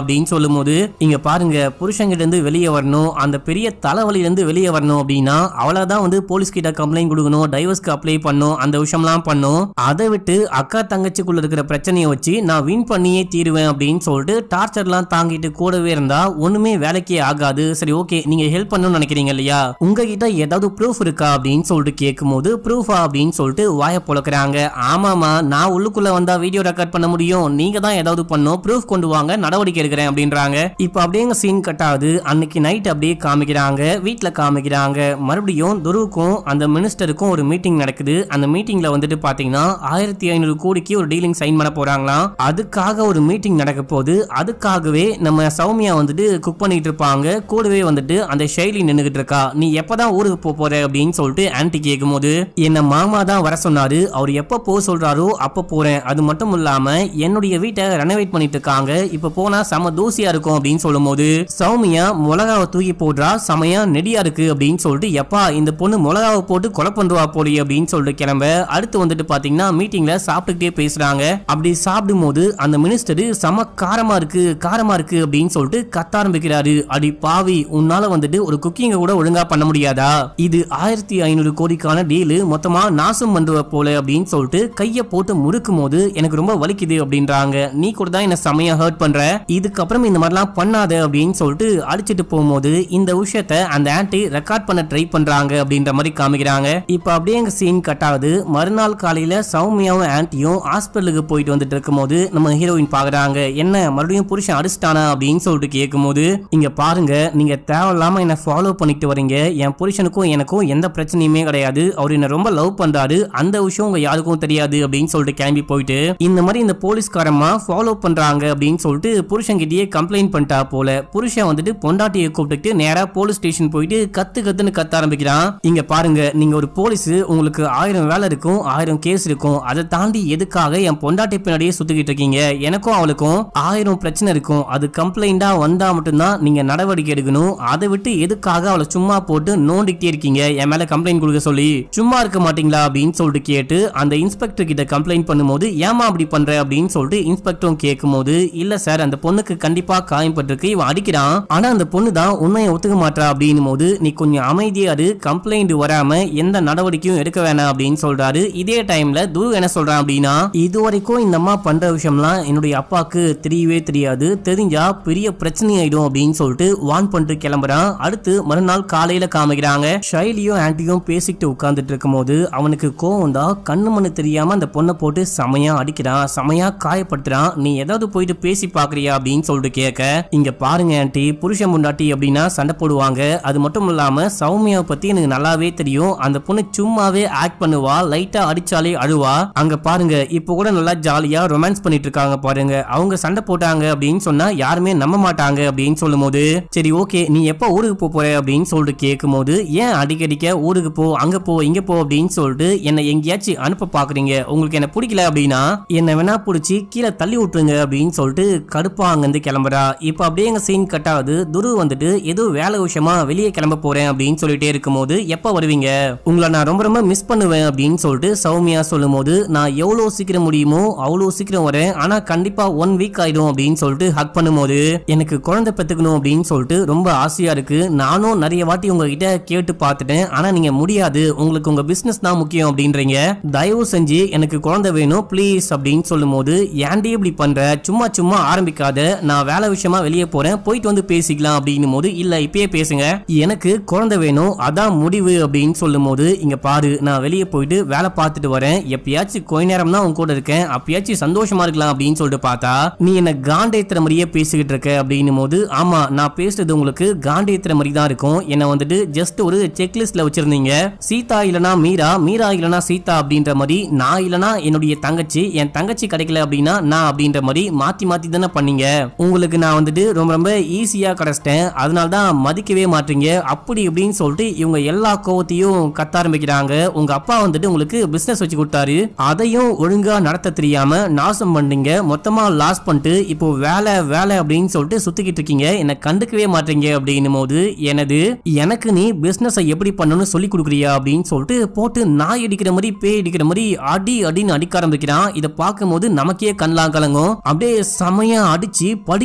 சொல்லும்போது இங்க பாருங்க புருஷங்கிட்ட இருந்து வெளியே வரணும் அந்த பெரிய தலைவலியில இருந்து வெளியே வரணும் அப்படின்னா அவளதான் வந்து போலீஸ் கிட்ட கம்ப்ளைண்ட் கொடுக்கணும் டைவர்ஸ்க்கு அப்ளை பண்ணும் அந்த விஷயம்லாம் பண்ணும் அதை விட்டு அக்கா தங்கச்சிக்குள்ள இருக்கிற பிரச்சனையை வச்சு நான் வின் பண்ணியே தீருவேன் அப்படின்னு சொல்லிட்டு டார்ச்சர்லாம் தாங்கிட்டு கூடவே இருந்தா ஒண்ணுமே வேலைக்கே ஆகாது சரி ஓகே நீங்க ஹெல்ப் பண்ணணும்னு நினைக்கிறீங்க இல்லையா உங்ககிட்ட ஏதாவது ப்ரூஃப் இருக்கா அப்படின்னு சொல்லிட்டு கேட்கும்போது ப்ரூஃபா அப்படின்னு சொல்லிட்டு வாயை பொழக்கிறாங்க ஆமாமா நான் உள்ளுக்குள்ள வந்தா வீடியோ ரெக்கார்ட் பண்ண முடியும் நீங்க தான் ஏதாவது பண்ணும் ப்ரூஃப் கொண்டு வாங்க நடவடிக்கை எடுக்கிறேன் அப்படின்றாங்க இப்போ அப்படியே சீன் கட் ஆகுது அன்னைக்கு நைட் அப்படியே காமிக்கிறாங்க வீட்ல காமிக்கிறாங்க மறுபடியும் துருவுக்கும் அந்த மினிஸ்டருக்கும் ஒரு மீட்டிங் நடக்குது அந்த மீட்டிங்ல வந்துட்டு பாத்தீங்கன்னா ஆயிரத்தி ஐநூறு கோடிக்கு ஒரு டீலிங் சைன் பண்ண போறாங்களாம் அதுக்காக ஒரு மீட்டிங் நடக்க போகுது அதுக்காகவே நம்ம சௌமியா வந்துட்டு குக் பண்ணிட்டு இருப்பாங்க கூடவே வந்துட்டு அந்த ஷைலி நின்னுகிட்டு இருக்கா நீ எப்பதான் ஊருக்கு போக போற அப்படின்னு சொல்லிட்டு ஆன்ட்டி கேட்கும்போது என்ன மாமா தான் வர சொன்னாரு அவர் எப்ப போக சொல்றாரோ அப்ப போறேன் அது மட்டும் இல்லாம என்னுடைய வீட்டை ரெனோவேட் பண்ணிட்டு இருக்காங்க இப்ப போனா செம தூசியா இருக்கும் அப்படின்னு சொல்லும்போது சௌமியா மிளகாவை தூக்கி போடுறா செமையா நெடியா இருக்கு அப்படின்னு சொல்லிட்டு எப்பா இந்த பொண்ணு மிளகாவை போட்டு கொலை பண்ணுவா போடி அப்படின்னு சொல்லிட்டு கிளம்ப அடுத்து வந்துட்டு பாத்தீங்கன்னா மீட்டிங்ல சாப்பிட்டுக்கிட்டே பேசுறாங்க அப்படி சாப்பிடும் போது அந்த மினிஸ்டர் செம காரமா இருக்கு காரமா இருக்கு அப்படின்னு சொல்லிட்டு கத்த ஆரம்பிக்கிறாரு அடி பாவி உன்னால வந்துட்டு ஒரு குக்கிங்க கூட ஒழுங்கா பண்ண முடியாதா இது ஆயிரத்தி ஐநூறு கோடிக்கான டீலு மொத்தமா நாசம் பண்ணுவ போல அப்படின்னு சொல்லிட்டு கைய போட்டு முறுக்கும் போது எனக்கு ரொம்ப வலிக்குது அப்படின்றாங்க நீ கூட தான் என்ன செமையா ஹர்ட் பண்ற இதுக்கப்புறம் இந்த மாதிரிலாம் பண்ணாத அப்படின்னு சொல்லிட்டு அடிச்சிட்டு போகும்போது இந்த விஷயத்த அந்த ஆன்ட்டி ரெக்கார்ட் பண்ண ட்ரை பண்றாங்க அப்படின்ற மாதிரி காமிக்கிறாங்க இப்ப அப்படியே எங்க சீன் கட் ஆகுது மறுநாள் காலையில சௌமியாவும் ஆன்ட்டியும் ஹாஸ்பிட்டலுக்கு போயிட்டு வந்துட்டு இருக்கும்போது நம்ம ஹீரோயின் பாக்குறாங்க என்ன மறுபடியும் புருஷன் அடிச்சிட்டானா அப்படின்னு சொல்லிட்டு கேட்கும்போது இங்க பாருங்க நீங்க தேவையில்லாம என்ன ஃபாலோ பண்ணிட்டு வரீங்க என் புருஷனுக்கும் எனக்கும் எந்த பிரச்சனையுமே கிடையாது அவர் என்ன ரொம்ப லவ் பண்றாரு அந்த விஷயம் உங்க யாருக்கும் தெரியாது அப்படின்னு சொல்லிட்டு கிளம்பி போயிட்டு இந்த மாதிரி இந்த போலீஸ்காரமா ஃபாலோ பண்றாங்க அப்படின்னு சொல்லிட்டு புருஷன்கிட்டயே கம்ப்ளைண்ட் பண்ணிட்டா போல புருஷன் வந்துட்டு பொண்டாட்டியை கூப்பிட்டுட்டு நேரா போலீஸ் ஸ்டேஷன் போயிட்டு கத்து கத்துன்னு கத்த ஆரம்பிக்கிறான் இங்க பாருங்க நீங்க ஒரு போலீஸ் உங்களுக்கு ஆயிரம் வேலை இருக்கும் ஆயிரம் கேஸ் இருக்கும் அதை தாண்டி எதுக்காக என் பொண்டாட்டி பின்னாடியே சுத்திக்கிட்டு இருக்கீங்க எனக்கும் அவளுக்கும் ஆயிரம் பிரச்சனை இருக்கும் அது கம்ப்ளைண்டா வந்தா மட்டும்தான் நீங்க நடவடிக்கை எடுக்கணும் அதை விட்டு எதுக்காக அவளை சும்மா போட்டு நோண்டிக்கிட்டே இருக்கீங்க என் மேல கம்ப்ளைண்ட் கொடுக்க சொல்லி சும்மா இருக்க மாட்டீங்களா அப்படின்னு சொல்லிட்டு கேட்டு அந்த இன்ஸ்பெக்டர் கிட்ட கம்ப்ளைண்ட் பண்ணும்போது ஏமா அப்படி பண்ற அப்படின்னு சொல்லிட்டு இன்ஸ்பெக்டரும் கேட்கும்போது இல்ல சார் அந்த பொண்ணுக்கு கண்டிப்பா காயம்பட்டிருக்கு இவன் அடிக்கிறான் ஆனா அந்த பொண்ணு தான் உண்மையை ஒத்துக்க மாட்டா அப்படின்னும் போது நீ கொஞ்சம் அமைதியா இரு கம்ப்ளைண்ட் வராம எந்த நடவடிக்கையும் எடுக்க வேணாம் அப்படின்னு சொல்றாரு இதே டைம்ல துரு என்ன சொல்றான் அப்படின்னா இது வரைக்கும் இந்த அம்மா பண்ற விஷயம்லாம் என்னுடைய அப்பாவுக்கு தெரியவே தெரியாது தெரிஞ்சா பெரிய பிரச்சனை ஆயிடும் அப்படின்னு சொல்லிட்டு வான் பண்ணிட்டு கிளம்புறான் அடுத்து மறுநாள் காலையில காமிக்கிறாங்க ஷைலியும் ஆன்ட்டியும் பேசிக்கிட்டு உட்கார்ந்துட்டு இருக்கும்போது அவனுக்கு கோவம் தான் கண்ணு மண்ணு தெரியாம அந்த பொண்ணை போட்டு செமையா அடிக்கிறான் செமையா காயப்படுத்துறான் நீ ஏதாவது போயிட்டு பேசி பாக்குறியா அப்படின்னு சொல்லிட்டு கேட்க இங்க பாருங்க ஆன்ட்டி புருஷன் முண்டாட்டி அப்படின்னா சண்டை போடுவாங்க அது மட்டும் இல்லாம சௌமியாவை பத்தி எனக்கு நல்லாவே தெரியும் அந்த பொண்ணு சும்மாவே ஆக்ட் பண்ணுவா லைட்டா அடிச்சாலே அழுவா அங்க பாருங்க இப்போ கூட நல்லா ஜாலியா ரொமான்ஸ் பண்ணிட்டு இருக்காங்க பாருங்க அவங்க சண்டை போட்டாங்க அப்படின்னு சொன்னா யாருமே நம்ப மாட்டாங்க அப்படின்னு சொல்லும்போது சரி ஓகே நீ எப்போ ஊருக்கு போக போற அப்படின்னு சொல்லிட்டு கேட்கும்போது ஏன் அடிக்கடிக்க ஊருக்கு போ அங்க போ இங்க போ அப்படின்னு சொல்லிட்டு என்னை எங்கேயாச்சும் அனுப்ப பாக்குறீங்க உங்களுக்கு என்ன பிடிக்கல அப்படின்னா என்ன வேணா பிடிச்சி கீழே தள்ளி விட்டுருங்க அப்படின்னு சொல்லிட்டு கடுப்பா அங்கிருந்து கிளம்புறா இப்போ அப்படியே எங்க சீன் கட் ஆகுது துரு வந்துட்டு ஏதோ வேலை விஷயமா வெளியே கிளம்ப போறேன் அப்படின்னு சொல்லிட்டே இருக்கும்போது எப்ப வருவீங்க உங்களை நான் ரொம்ப ரொம்ப மிஸ் பண்ணுவேன் அப்படின்னு சொல்லிட்டு சௌமியா சொல்லும்போது நான் எவ்வளவு சீக்கிரம் முடியுமோ அவ்வளவு சீக்கிரம் வரேன் ஆனா கண்டிப்பா ஒன் வீக் ஆயிடும் அப்படின்னு சொல்லிட்டு ஹக் பண்ணும்போது எனக்கு குழந்தை பெத்துக்கணும் அப்படின்னு சொல்லிட்டு ரொம்ப ஆசையா இருக்கு நானும் நிறைய வாட்டி உங்ககிட்ட கேட்டு பார்த்துட்டேன் ஆனா நீங்க முடியாது உங்களுக்கு உங்க பிசினஸ் தான் முக்கியம் அப்படின்றீங்க தயவு செஞ்சு எனக்கு குழந்தை வேணும் ப்ளீஸ் அப்படின்னு சொல்லும்போது ஏன்டி இப்படி பண்ற சும்மா சும்மா ஆரம்பிக்காத நான் வேலை விஷயமா வெளியே போறேன் போயிட்டு வந்து பேசிக்கலாம் அப்படின்னும் போது இல்ல இப்பயே பேசுங்க எனக்கு குழந்தை வேணும் அதான் முடிவு அப்படின்னு சொல்லும்போது இங்க பாரு நான் வெளியே போயிட்டு வேலை பார்த்துட்டு வரேன் எப்பயாச்சும் கொஞ்ச நேரம் தான் உன் கூட இருக்கேன் அப்பயாச்சும் சந்தோஷமா இருக்கலாம் அப்படின்னு சொல்லிட்டு பார்த்தா நீ என்ன காண்டேத்துற மாதிரியே பேசிக்கிட்டு இருக்க அப்படின்னும் போது ஆமா நான் பேசுறது உங்களுக்கு காண்டேத்துற மாதிரி தான் இருக்கும் என்ன வந்துட்டு ஜஸ்ட் ஒரு செக்லிஸ்ட்ல வச்சிருந்தீங்க சீதா இல்லனா மீரா மீரா இல்லனா சீதா அப்படின்ற மாதிரி நான் இல்லனா என்னுடைய தங்கச்சி என் தங்கச்சி கிடைக்கல அப்படின்னா நான் அப்படின்ற மாதிரி மாத்தி மாத்தி தானே பண்ணீங்க உங்களுக்கு நான் வந்துட்டு ரொம்ப ரொம்ப ஈஸியா கிடைச்சிட்டேன் அதனால தான் மதிக்கவே மாட்டீங்க அப்படி இப்படின்னு சொல்லிட்டு இவங்க எல்லா கோவத்தையும் கத்த ஆரம்பிக்கிறாங்க உங்க அப்பா வந்துட்டு உங்களுக்கு பிசினஸ் வச்சு கொடுத்தாரு அதையும் ஒழுங்கா நடத்த தெரியாம நாசம் பண்ணீங்க மொத்தமா லாஸ் பண்ணிட்டு இப்போ வேலை வேலை அப்படின்னு சொல்லிட்டு சுத்திக்கிட்டு இருக்கீங்க என்ன கண்டுக்கவே மாட்டீங்க அப்படின்னும் போது எனது எனக்கு நீ பிசினஸ் எப்படி பண்ணணும்னு சொல்லி கொடுக்குறியா அப்படின்னு சொல்லிட்டு போட்டு நாய் அடிக்கிற மாதிரி பேய் அடிக்கிற மாதிரி அடி அடின்னு அடிக்க ஆரம்பிக்கிறான் இதை பார்க்கும்போது நமக்கே கண்ணலாம் கலங்கும் அப்படியே செமையா அடிச்சு படி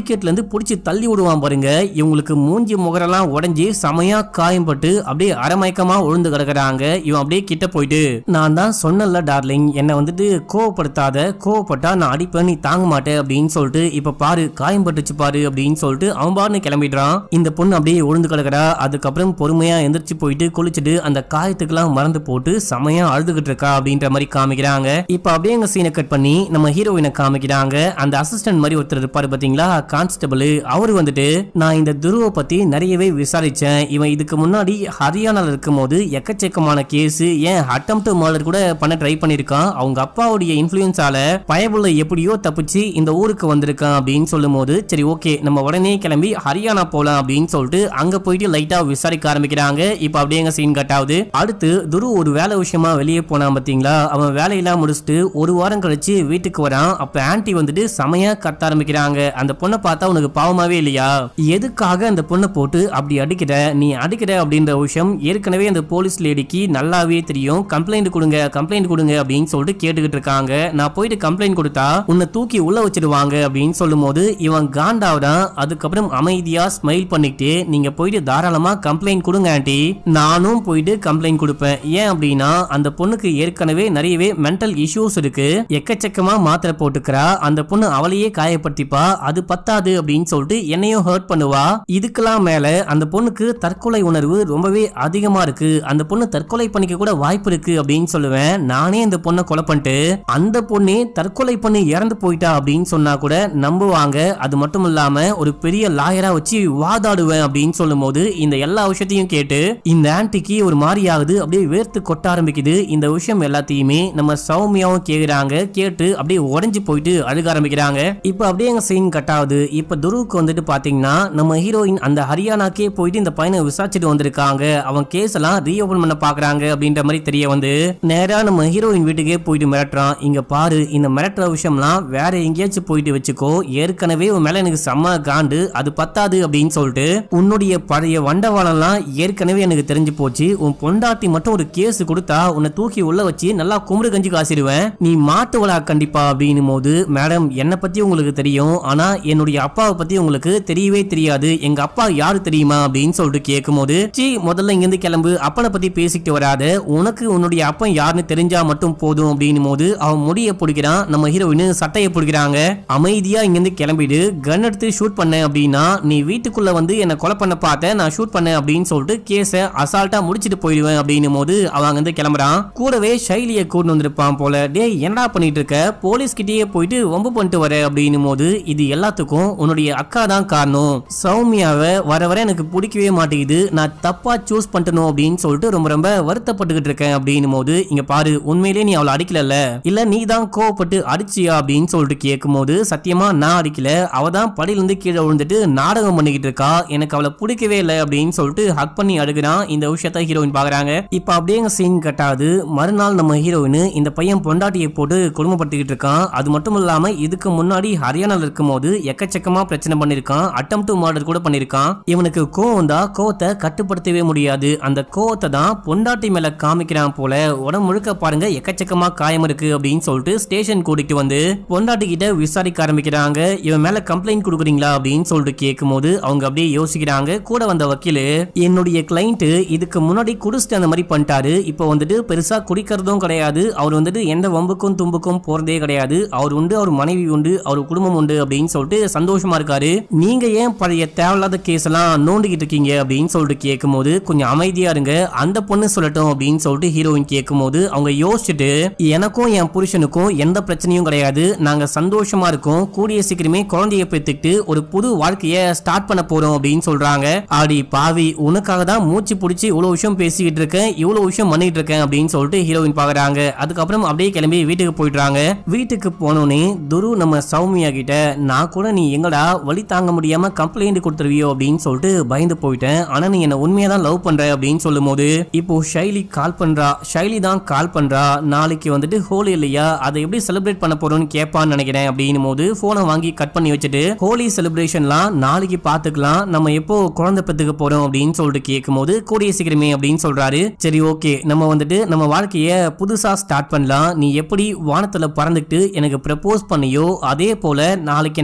படிக்கட்டுல இருந்து புடிச்சு தள்ளி விடுவான் பாருங்க இவங்களுக்கு மூஞ்சி முகரெல்லாம் உடைஞ்சு செமையா காயம்பட்டு அப்படியே அரமயக்கமா உழுந்து கிடக்குறாங்க இவன் அப்படியே கிட்ட போயிட்டு நான் தான் சொன்னல டார்லிங் என்னை வந்துட்டு கோவப்படுத்தாத கோவப்பட்டா நான் அடிப்பேன் நீ தாங்க மாட்டேன் அப்படின்னு சொல்லிட்டு இப்ப பாரு காயம் பட்டுச்சு பாரு அப்படின்னு சொல்லிட்டு அவன் பாருன்னு கிளம்பிடுறான் இந்த பொண்ணு அப்படியே உழுந்து கிடக்குறா அதுக்கப்புறம் பொறுமையா எந்திரிச்சு போயிட்டு குளிச்சுட்டு அந்த காயத்துக்கெல்லாம் மறந்து போட்டு செமையா அழுதுகிட்டு இருக்கா அப்படின்ற மாதிரி காமிக்கிறாங்க இப்ப அப்படியே எங்க சீனை கட் பண்ணி நம்ம ஹீரோயினை காமிக்கிறாங்க அந்த அசிஸ்டன்ட் மாதிரி ஒருத்தர் இருப்பாரு பாத்தீங்களா கான்ஸ்டபிள் அவரு வந்துட்டு நான் இந்த துருவ பத்தி நிறையவே விசாரிச்சேன் இவன் இதுக்கு முன்னாடி ஹரியானால இருக்கும்போது எக்கச்சக்கமான கேஸ் ஏன் அட்டம் டு மர்டர் கூட பண்ண ட்ரை பண்ணிருக்கான் அவங்க அப்பாவுடைய இன்ஃபுளுன்ஸால பயபுள்ள எப்படியோ தப்பிச்சு இந்த ஊருக்கு வந்திருக்கான் அப்படின்னு சொல்லும் போது சரி ஓகே நம்ம உடனே கிளம்பி ஹரியானா போலாம் அப்படின்னு சொல்லிட்டு அங்க போயிட்டு லைட்டா விசாரிக்க ஆரம்பிக்கிறாங்க இப்ப அப்படியே எங்க சீன் கட் ஆகுது அடுத்து துரு ஒரு வேலை விஷயமா வெளியே போனான் பாத்தீங்களா அவன் வேலையெல்லாம் முடிச்சுட்டு ஒரு வாரம் கழிச்சு வீட்டுக்கு வரான் அப்ப ஆன்ட்டி வந்துட்டு செமையா கத்த ஆரம்பிக்கிறாங்க அந்த பொண்ணை பார்த்தா உனக்கு பாவமாவே இல்லையா எதுக்காக அந்த பொண்ணை போட்டு அப்படி அடிக்கிற நீ அடிக்கிற அப்படின்ற விஷயம் ஏற்கனவே அந்த போலீஸ் லேடிக்கு நல்லாவே தெரியும் கம்ப்ளைண்ட் கொடுங்க கம்ப்ளைண்ட் கொடுங்க அப்படின்னு சொல்லிட்டு கேட்டுக்கிட்டு இருக்காங்க நான் போயிட்டு கம்ப்ளைண்ட் கொடுத்தா உன்னை தூக்கி உள்ள வச்சிடுவாங்க அப்படின்னு சொல்லும்போது இவன் காண்டாவதான் அதுக்கப்புறம் அமைதியா ஸ்மைல் பண்ணிட்டு நீங்க போயிட்டு தாராளமா கம்ப்ளைண்ட் கொடுங்க ஆண்டி நானும் போயிட்டு கம்ப்ளைண்ட் கொடுப்பேன் ஏன் அப்படின்னா அந்த பொண்ணுக்கு ஏற்கனவே நிறையவே மென்டல் இஷ்யூஸ் இருக்கு எக்கச்சக்கமா மாத்திரை போட்டுக்கிறா அந்த பொண்ணு அவளையே காயப்படுத்திப்பா அது பத்தாது அப்படின்னு சொல்லிட்டு என்னையும் ஹர்ட் பண்ணுவா இதுக்கெல்லாம் மேல அந்த பொண்ணுக்கு தற்கொலை உணர்வு ரொம்பவே அதிகமா இருக்கு அந்த பொண்ணு தற்கொலை பண்ணிக்க கூட வாய்ப்பு இருக்கு அப்படின்னு சொல்லுவேன் நானே இந்த பொண்ணை கொலை பண்ணிட்டு அந்த பொண்ணே தற்கொலை பண்ணி இறந்து போயிட்டா அப்படின்னு சொன்னா கூட நம்புவாங்க அது மட்டும் இல்லாம ஒரு பெரிய லாயரா வச்சு வாதாடுவேன் அப்படின்னு சொல்லும்போது இந்த எல்லா விஷயத்தையும் கேட்டு இந்த ஆன்ட்டிக்கு ஒரு மாதிரி ஆகுது அப்படியே வேர்த்து கொட்ட ஆரம்பிக்குது இந்த விஷயம் எல்லாத்தையுமே நம்ம சௌமியாவும் கேக்குறாங்க கேட்டு அப்படியே உடைஞ்சு போயிட்டு அழுக ஆரம்பிக்கிறாங்க இப்போ அப்படியே எங்க சீன் கட் ஆகுது இப்போ துருவுக்கு வந்துட்டு பாத்தீங்கன்னா நம்ம ஹீரோயின் அந்த ஹரியானாக்கே போயிட்டு இந்த பையனை விசாரிச்சுட்டு வந்திருக்காங்க அவன் கேஸ் எல்லாம் ரீஓபன் பண்ண பாக்குறாங்க அப்படின்ற மாதிரி தெரிய வந்து நேரா நம்ம ஹீரோயின் வீட்டுக்கே போயிட்டு மிரட்டுறான் இங்க பாரு இந்த மிரட்டுற விஷயம்லாம் வேற எங்கேயாச்சும் போயிட்டு வச்சுக்கோ ஏற்கனவே உன் மேல எனக்கு செம்ம காண்டு அது பத்தாது அப்படின்னு சொல்லிட்டு உன்னுடைய பழைய வண்டவாளம்லாம் ஏற்கனவே எனக்கு தெரிஞ்சு போச்சு உன் பொண்டாட்டி மட்டும் ஒரு கேஸ் கொடுத்தா உன்னை தூக்கி உள்ள வச்சு நல்லா கும்பிடு கஞ்சி காசிடுவேன் நீ மாட்டுவலா கண்டிப்பா அப்படின்னும் போது மேடம் என்னை பத்தி உங்களுக்கு தெரியும் ஆனா என்னுடைய அப்பாவை பத்தி உங்களுக்கு தெரியவே தெரியாது எங்க அப்பா யாரு தெரியுமா அப்படின்னு சொல்லிட்டு கேட்கும்போது சி முதல்ல இங்க இருந்து கிளம்பு அப்பனை பத்தி பேசிக்கிட்டு வராத உனக்கு உன்னுடைய அப்பன் யாருன்னு தெரிஞ்சா மட்டும் போதும் அப்படின்னும் போது அவன் முடிய பிடிக்கிறான் நம்ம ஹீரோயின் சட்டையை பிடிக்கிறாங்க அமைதியா இங்க இருந்து கிளம்பிடு கன் எடுத்து ஷூட் பண்ண அப்படின்னா நீ வீட்டுக்குள்ள வந்து என்ன கொலை பண்ண பார்த்த நான் ஷூட் பண்ணேன் அப்படின்னு சொல்லிட்டு கேஸ அசால்ட்டா முடிச்சிட்டு போயிடுவேன் அப்படின்னும் போது அவன் அங்க இருந்து கிளம்புறான் கூடவே ஷைலிய கூட்டு வந்திருப்பான் போல டேய் என்னடா பண்ணிட்டு இருக்க போலீஸ் கிட்டயே போயிட்டு வம்பு பண்ணிட்டு வர அப்படின்னும் போது இது எல்லாத்துக்கும் உன்னுடைய அக்கா தான் காரணம் சௌமியாவை வர வர எனக்கு பிடிக்கவே மாட்டேங்குது நான் தப்பா சூஸ் பண்ணிட்டணும் அப்படின்னு சொல்லிட்டு ரொம்ப ரொம்ப வருத்தப்பட்டுக்கிட்டு இருக்கேன் அப்படின்னும் போது இங்க பாரு உண்மையிலேயே நீ அவளை அடிக்கலல்ல இல்ல நீ தான் கோவப்பட்டு அடிச்சியா அப்படின்னு சொல்லிட்டு கேட்கும்போது சத்தியமா நான் அடிக்கல அவ தான் படியிலிருந்து கீழே விழுந்துட்டு நாடகம் பண்ணிக்கிட்டு இருக்கா எனக்கு அவளை பிடிக்கவே இல்லை அப்படின்னு சொல்லிட்டு ஹக் பண்ணி அழுகுறான் இந்த விஷயத்த ஹீரோயின் பாக்குறாங்க இப்ப அப்படியே சீன் கட்டாது மறுநாள் நம்ம ஹீரோயின் இந்த பையன் பொண்டாட்டியை போட்டு குடும்பப்படுத்திக்கிட்டு இருக்கான் அது மட்டும் இல்லாம இதுக்கு முன்னாடி ஹரியானால இருக்கும்போது எக்கச்சக்கமா பிரச்சனை பண்ணிருக்கான் அட்டம் டு மர்டர் கூட பண்ணிருக்கான் இவனுக்கு கோவம் தான் கோவத்தை கட்டுப்படுத்தவே முடியாது அந்த கோவத்தை தான் பொண்டாட்டி மேல காமிக்கிறான் போல உடம்பு முழுக்க பாருங்க எக்கச்சக்கமா காயம் இருக்கு அப்படின்னு சொல்லிட்டு ஸ்டேஷன் கூட்டிட்டு வந்து பொண்டாட்டி கிட்ட விசாரிக்க ஆரம்பிக்கிறாங்க இவன் மேல கம்ப்ளைண்ட் கொடுக்குறீங்களா அப்படின்னு சொல்லிட்டு கேட்கும்போது அவங்க அப்படியே யோசிக்கிறாங்க கூட வந்த வக்கீல் என்னுடைய கிளைண்ட் இதுக்கு முன்னாடி குடிச்சிட்டு அந்த மாதிரி பண்ணிட்டாரு இப்போ வந்துட்டு பெருசா குடிக்கிறதும் கிடையாது அவர் வந்துட்டு எந்த வம்புக்கும் தும்புக்கும் போறதே கிடையாது அவர் உண்டு அவர் மனைவி உண்டு அவர் குடும்பம் உண்டு அப்படின்னு சொல்லிட்டு சந்தோஷமா இருக்காரு நீங்க ஏன் பழைய தேவையில்லாத கேஸ் எல்லாம் நோண்டிக்கிட்டு இருக்கீங்க அப்படின்னு சொல்லிட்டு கேட்கும்போது கொஞ்சம் அமைதியா இருங்க அந்த பொண்ணு சொல்லட்டும் அப்படின்னு சொல்லிட்டு ஹீரோயின் கேட்கும்போது அவங்க யோசிச்சுட்டு எனக்கும் என் புருஷனுக்கும் எந்த பிரச்சனையும் கிடையாது நாங்க சந்தோஷமா இருக்கோம் கூடிய சீக்கிரமே குழந்தைய பெற்றுக்கிட்டு ஒரு புது வாழ்க்கைய ஸ்டார்ட் பண்ண போறோம் அப்படின்னு சொல்றாங்க ஆடி பாவி உனக்காக தான் மூச்சு பிடிச்சி இவ்வளவு விஷயம் பேசிக்கிட்டு இருக்கேன் இவ்வளவு விஷயம் பண்ணிட்டு இருக்கேன் அப்படின்னு சொல்லிட்டு ஹீரோயின் பாக்குறாங்க அதுக்கப்புறம் அப்படியே கிளம்பி வீட்டுக்கு போயிடுறாங்க வீட்டுக்கு போனோடனே துரு நம்ம சௌமியா கிட்ட நான் கூட நீ எங்கடா வழி தாங்க முடியாம கம்ப்ளைண்ட் கொடுத்துருவியோ அப்படின்னு சொல்லிட்டு பயந்து போயிட்டேன் ஆனா நீ என்ன உண்மையா தான் லவ் பண்ற அப்படின்னு சொல்லும் போது இப்போ ஷைலி கால் பண்றா ஷைலி தான் கால் பண்றா நாளைக்கு வந்துட்டு ஹோலி இல்லையா அதை எப்படி செலிப்ரேட் பண்ண போறோம்னு கேட்பான்னு நினைக்கிறேன் அப்படின்னும் போது போனை வாங்கி கட் பண்ணி வச்சுட்டு ஹோலி செலிப்ரேஷன்லாம் நாளைக்கு பாத்துக்கலாம் நம்ம எப்போ குழந்தை பெத்துக்க போறோம் அப்படின்னு சொல்லிட்டு கேட்கும்போது கூடிய சீக்கிரமே அப்படின்னு சொல்றாரு சரி ஓகே நம்ம வந்துட்டு நம்ம வாழ்க்கைய புதுசா ஸ்டார்ட் பண்ணலாம் நீ எப்படி வானத்துல பறந்துட்டு எனக்கு ப்ரப்போஸ் பண்ணியோ அதே போல நாளைக்கு என்ன கூட்டிட்டு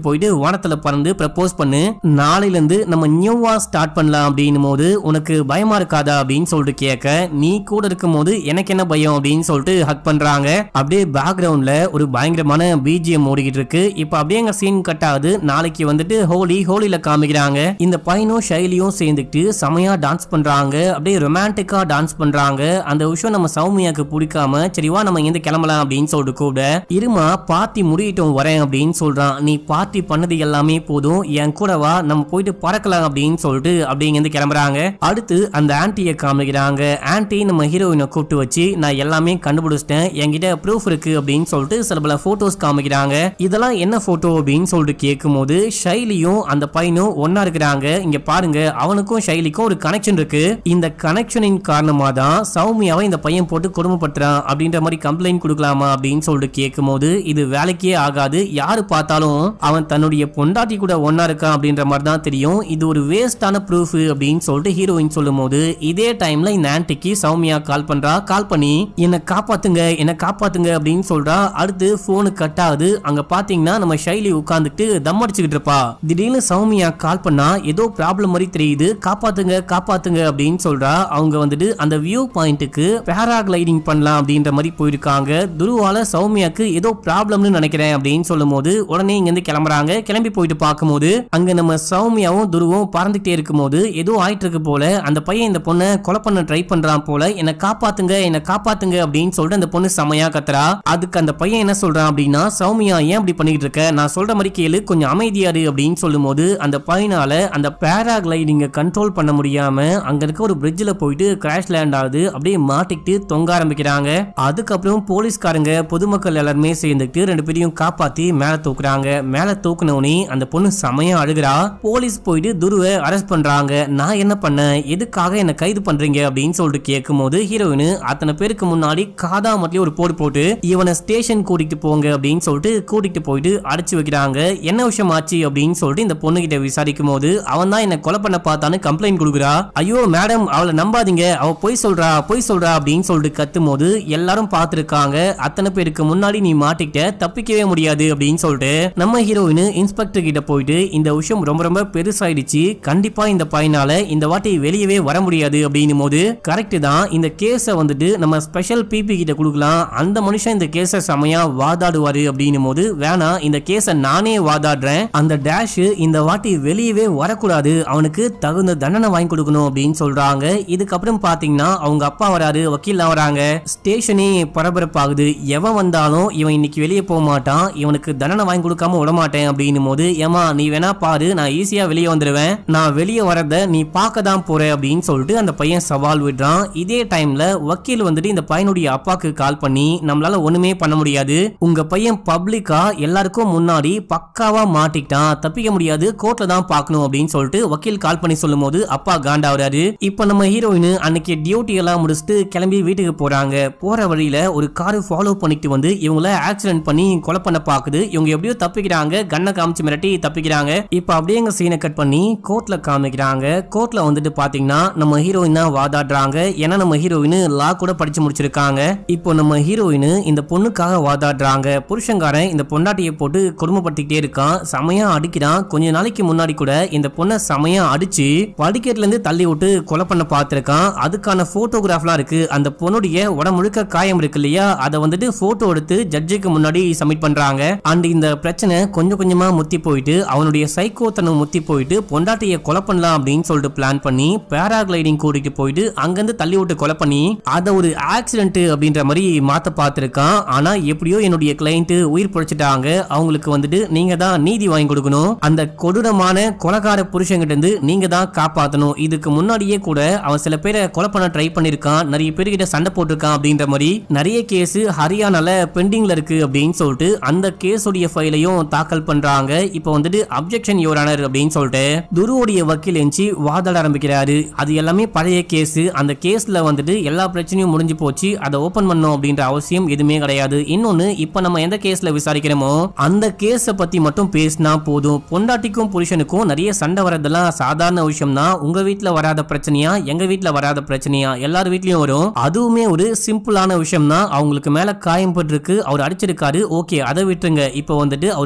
போயிட்டு வானத்துல பறந்து ப்ரப்போஸ் பண்ணு நாளையில இருந்து நம்ம நியூவா ஸ்டார்ட் பண்ணலாம் அப்படின்னும் போது உனக்கு பயமா இருக்காதா அப்படின்னு சொல்லிட்டு கேட்க நீ கூட இருக்கும் போது எனக்கு என்ன பயம் அப்படின்னு சொல்லிட்டு ஹக் பண்றாங்க அப்படியே பேக்ரவுண்ட்ல ஒரு பயங்கரமான பிஜிஎம் ஓடிக்கிட்டு இருக்கு இப்போ அப்படியே அங்க சீன் கட் ஆகுது நாளைக்கு வந்துட்டு ஹோலி ஹோலில காமிக்கிறாங்க இந்த பையனும் ஷைலியும் சேர்ந்துக்கிட்டு செமையா டான்ஸ் பண்றாங்க அப்படியே ரொமான்டிக்கா டான்ஸ் பண்றாங்க அந்த விஷயம் நம்ம சௌமியாக்கு பிடிக்காம சரிவா நம்ம இங்க கிளம்பலாம் அப்படின்னு சொல்லிட்டு கூட இருமா பார்ட்டி முடியட்டும் வரேன் அப்படின்னு சொல்றான் நீ பார்ட்டி பண்ணது எல்லாமே போதும் என் கூட வா நம்ம போயிட்டு பறக்கலாம் அப்படின்னு சொல்லிட்டு அப்படி இங்க இருந்து கிளம்புறாங்க அடுத்து அந்த ஆன்ட்டியை காமிக்கிறாங்க ஆன்ட்டி நம்ம ஹீரோயினை கூப்பிட்டு வச்சு நான் எல்லாமே கண்டுபிடிச்சிட்டேன் என்கிட்ட ப்ரூஃப் இருக்கு அப்படின்னு சொல்லிட்டு சில பல போட்டோஸ் காமிக்கிறாங்க இதெல்லாம் என்ன போட்டோ அப்படின்னு சொல்லிட்டு கேட்கும்போது ஷைலியும் அந்த பையனும் ஒன்னா இருக்கிறாங்க இங்க பாருங்க அவனுக்கும் ஷைலிக்கும் ஒரு கனெக்ஷன் இருக்கு இந்த கனெக்ஷனின் காரணமா தான் சௌமியாவை இந்த பையன் போட்டு கொடுமைப்படுறான் அப்படின்ற மாதிரி கம்ப்ளைண்ட் கொடுக்கலாமா அப்படின்னு சொல்லிட்டு கேட்கும்போது இது வேலைக்கே ஆகாது யாரு பார்த்தாலும் அவன் தன்னுடைய பொண்டாட்டி கூட ஒன்னா இருக்கான் அப்படின்ற மாதிரி தான் தெரியும் இது ஒரு வேஸ்டான ப்ரூஃப் அப்படின்னு சொல்லிட்டு ஹீரோயின் சொல்லும்போது இதே டைம்ல இந்த ஆன்ட்டிக்கு சௌமியா கால் பண்றா கால் பண்ணி என்னை காப்பாத்துங்க என்னை காப்பாத்துங்க அப்படின்னு சொல்றா அடுத்து போனு கட் ஆகுது அங்க பாத்தீங்கன்னா நம்ம ஷைலி உட்காந்துட்டு தம் அடிச்சுக்கிட்டு இருப்பா திடீர்னு சௌமியா கால் பண்ணா ஏதோ ப்ராப்ளம் மாதிரி தெரியுது காப்பாத்துங்க காப்பாத்துங்க அப்படின்னு சொல்றா அவங்க வந்துட்டு அந்த வியூ பாயிண்ட்டுக்கு பேராகிளைடிங் பண்ணலாம் அப்படின்ற மாதிரி போயிருக்காங்க துருவால சௌமியாக்கு ஏதோ ப்ராப்ளம்னு நினைக்கிறேன் அப்படின்னு சொல்லும்போது உடனே இங்க இருந்து கிளம்புறாங்க கிளம்பி போயிட்டு பார்க்கும்போது அங்க நம்ம சௌமியாவும் துருவும் பறந்துட்டே இருக்கும்போது ஏதோ ஆயிட்டு இருக்கு போல அந்த பையன் இந்த பொண்ணை கொலை பண்ண ட்ரை பண்றான் போல என்னை காப்பாத்துங்க என்னை காப்பாத்துங்க அப்படின்னு சொல்லிட்டு அந்த பொண்ணு செமையா கத்துறா அதுக்கு அந்த பையன் என்ன சொல்றான் அப்படின்னா சௌமியா ஏன் அப்படி பண்ணிட்டு இருக்க நான் சொல்ற மாதிரி கேளு கொஞ்சம் அமைதியாரு அப்படின்னு சொல்லும்போது அந்த பையனால அந்த பேராகிளைடிங்க கண்ட்ரோல் பண்ண முடியாம அங்க இருக்க ஒரு பிரிட்ஜில் போயிட்டு கிராஷ் லேண்ட் ஆகுது அப்படியே மாட்டிக்கிட்டு தொங்க ஆரம்பிக்கிறாங்க அதுக்கப்புறம் போலீஸ்காரங்க பொதுமக்கள் எல்லாருமே சேர்ந்துக்கிட்டு ரெண்டு பேரையும் காப்பாத்தி மேல தூக்குறாங்க மேல தூக்குனவனே அந்த பொண்ணு செமையா அழுகிறா போலீஸ் போயிட்டு துருவை அரெஸ்ட் பண்றாங்க நான் என்ன பண்ணேன் எதுக்காக என்ன கைது பண்றீங்க அப்படின்னு சொல்லிட்டு கேட்கும்போது ஹீரோயின் அத்தனை பேருக்கு முன்னாடி காதா மட்டும் ஒரு போடு போட்டு இவனை ஸ்டேஷன் கூட்டிட்டு போங்க அப்படின்னு சொல்லிட்டு கூட்டிட்டு போயிட்டு அடைச்சு வைக்கிறாங்க என்ன விஷயம் ஆச்சு அப்படின்னு சொல்லிட்டு இந்த பொண்ணு கிட்ட விசாரிக்கும் போது அவன் தான் என்ன கொலை பண்ண பார்த்தான்னு கம்ப்ளைண்ட் கொடுக்குறா ஐயோ மேடம் அவளை நம்பாதீங்க அவ பொய் சொல்றா பொய் சொல்றா அப்படின்னு சொல்லிட்டு கத்தும் போது எல்லாரும் பார்த்திருக்காங்க அத்தனை பேருக்கு முன்னாடி நீ மாட்டிக்கிட்ட தப்பிக்கவே முடியாது அப்படின்னு சொல்லிட்டு நம்ம ஹீரோயின் இன்ஸ்பெக்டர் கிட்ட போயிட்டு இந்த விஷயம் ரொம்ப ரொம்ப பெருசாயிடுச்சு கண்டிப்பா இந்த பையனால இந்த வாட்டி வெளியவே வர முடியாது அப்படின்னும் போது கரெக்ட் தான் இந்த கேஸை வந்துட்டு நம்ம ஸ்பெஷல் பிபி கிட்ட கொடுக்கலாம் அந்த மனுஷன் இந்த கேஸை செமையா வாதாடுவாரு அப்படின்னும் போது வேணாம் இந்த கேஸை நானே வாதாடுறேன் அந்த டேஷ் இந்த வாட்டி வெளியவே வரக்கூடாது அவனுக்கு தகுந்த தண்டனை வாங்கி கொடுக்கணும் அப்படின்னு சொல்றாங்க இதுக்கப்புறம் பாத்தீங்கன்னா அவங்க அப்பா வராரு வக்கீல் வராங்க ஸ்டேஷனே பரபரப்பாகுது எவன் வந்தாலும் இவன் இன்னைக்கு வெளியே போக மாட்டான் இவனுக்கு தண்டனை வாங்கி கொடுக்காம விட மாட்டேன் அப்படின்னும் போது ஏமா நீ வேணா பாரு நான் ஈஸியா வெளியே வந்துடுவேன் நான் வெளியே வரத நீ பார்க்க தான் போற அப்படின்னு சொல்லிட்டு அந்த பையன் சவால் விடுறான் இதே டைம்ல வக்கீல் வந்துட்டு இந்த பையனுடைய அப்பாக்கு கால் பண்ணி நம்மளால ஒண்ணுமே பண்ண முடியாது உங்க பையன் பப்ளிக்கா எல்லாருக்கும் முன்னாடி பக்காவா மாட்டிக்கிட்டான் தப்பிக்க முடியாது கோர்ட்ல தான் பார்க்கணும் அப்படின்னு சொல்லிட்டு வக்கீல் கால் பண்ணி சொல்லும்போது அப்பா காண்டாவறாரு இப்போ நம்ம ஹீரோயின் அன்னைக்கு டியூட்டி எல்லாம் முடிச்சுட்டு கிளம்பி வீட்டுக்கு போறாங்க போற வழியில ஒரு காரு ஃபாலோ பண்ணிட்டு வந்து இவங்கள ஆக்சிடென்ட் பண்ணி கொலை பண்ண பாக்குது இவங்க எப்படியோ தப்பிக்கிறாங்க கண்ணை காமிச்சு மிரட்டி தப்பிக்கிறாங்க இப்போ அப்படியே எங்க சீனை கட் பண்ணி கோர்ட்ல காமிக்கிறாங்க கோர்ட்ல வந்துட்டு பாத்தீங்கன்னா நம்ம ஹீரோயின் தான் வாதாடுறாங்க ஏன்னா நம்ம ஹீரோயின் லா கூட படிச்சு முடிச்சிருக்காங்க இப்போ நம்ம ஹீரோயின் இந்த பொண்ணுக்காக வாதாடுறாங்க புருஷங்காரன் இந்த பொண்டாட்டியை போட்டு கொடுமைப்படுத்திக்கிட்டே இருக்கான் செமையா அடிக்கிறான் கொஞ்ச நாளைக்கு முன்னாடி கூட இந்த பொண்ணை செமையா அடிச்சு படிக்கட்டுல இருந்து தள்ளி விட்டு கொலை பண்ண பார்த்திருக்கான் அதுக்கான போட்டோகிராஃப்லாம் இருக்கு அந்த பொண்ணுடைய உடம்பு முழுக்க காயம் இருக்கு இல்லையா அதை வந்துட்டு போட்டோ எடுத்து ஜட்ஜுக்கு முன்னாடி சப்மிட் பண்றாங்க அண்ட் இந்த பிரச்சனை கொஞ்சம் கொஞ்சமா முத்தி போயிட்டு அவனுடைய சைக்கோத்தனம் முத்தி போயிட்டு பொண்டாட்டியை கொலை பண்ணலாம் அப்படின்னு சொல்லிட்டு பிளான் பண்ணி பேராகிளைடிங் கூட்டிட்டு போயிட்டு அங்கிருந்து தள்ளி விட்டு கொலை பண்ணி அதை ஒரு ஆக்சிடென்ட் அப்படின்ற மாதிரி மாத்த பார்த்திருக்கான் ஆனா எப்படியோ என்னுடைய கிளைண்ட் உயிர் பிழைச்சிட்டாங்க அவங்களுக்கு வந்துட்டு நீங்க தான் நீதி வாங்கி கொடுக்கணும் அந்த கொடூரமான கொலகார புருஷங்கிட்ட இருந்து நீங்க தான் காப்பாத்தணும் இதுக்கு முன்னாடியே கூட அவன் சில பேரை கொலை பண்ண ட்ரை பண்ணிருக்கான் நிறைய பேர்கிட்ட சண்டை போட்டிருக்கான் அப்படின்ற மாதிரி நிறைய கேஸ் ஹரியானால பெண்டிங்ல இருக்கு அப்படின்னு சொல்லிட்டு அந்த கேஸோடைய ஃபைலையும் தாக்கல் பண்றாங்க இப்போ வந்துட்டு அப்ஜெக்ஷன் யோரானர் அப்படின்னு சொல்லிட்டு துருவோடைய வக்கீல் எஞ்சி வாதாட ஆரம்பிக்கிறாரு அது எல்லாமே பழைய கேஸ் அந்த கேஸ்ல வந்துட்டு எல்லா பிரச்சனையும் முடிஞ்சு போச்சு அதை ஓபன் பண்ணணும் அப்படின்ற அவசியம் எதுவுமே கிடையாது இன்னொன்னு இப்போ நம்ம எந்த கேஸ்ல விசாரிக்கிறோமோ அந்த கேஸை பத்தி மட்டும் பேசினா போதும் பொண்டாட்டிக்கும் புருஷனுக்கும் நிறைய சண்டை வரதெல்லாம் சாதாரண விஷயம் தான் உங்க வீட்ல வராத பிரச்சனையா எங்க வீட்ல வராத பிரச்சனையா எல்லார் வீட்லயும் வரும் அதுவுமே ஒரு சிம்பிளான விஷயம் தான் அவங்களுக்கு மேல காயம் பட்டிருக்கு அவர் அடிச்சிருக்காரு ஓகே அதை விட்டுருங்க இப்போ வந்துட்டு அவர் கொலை பண்ண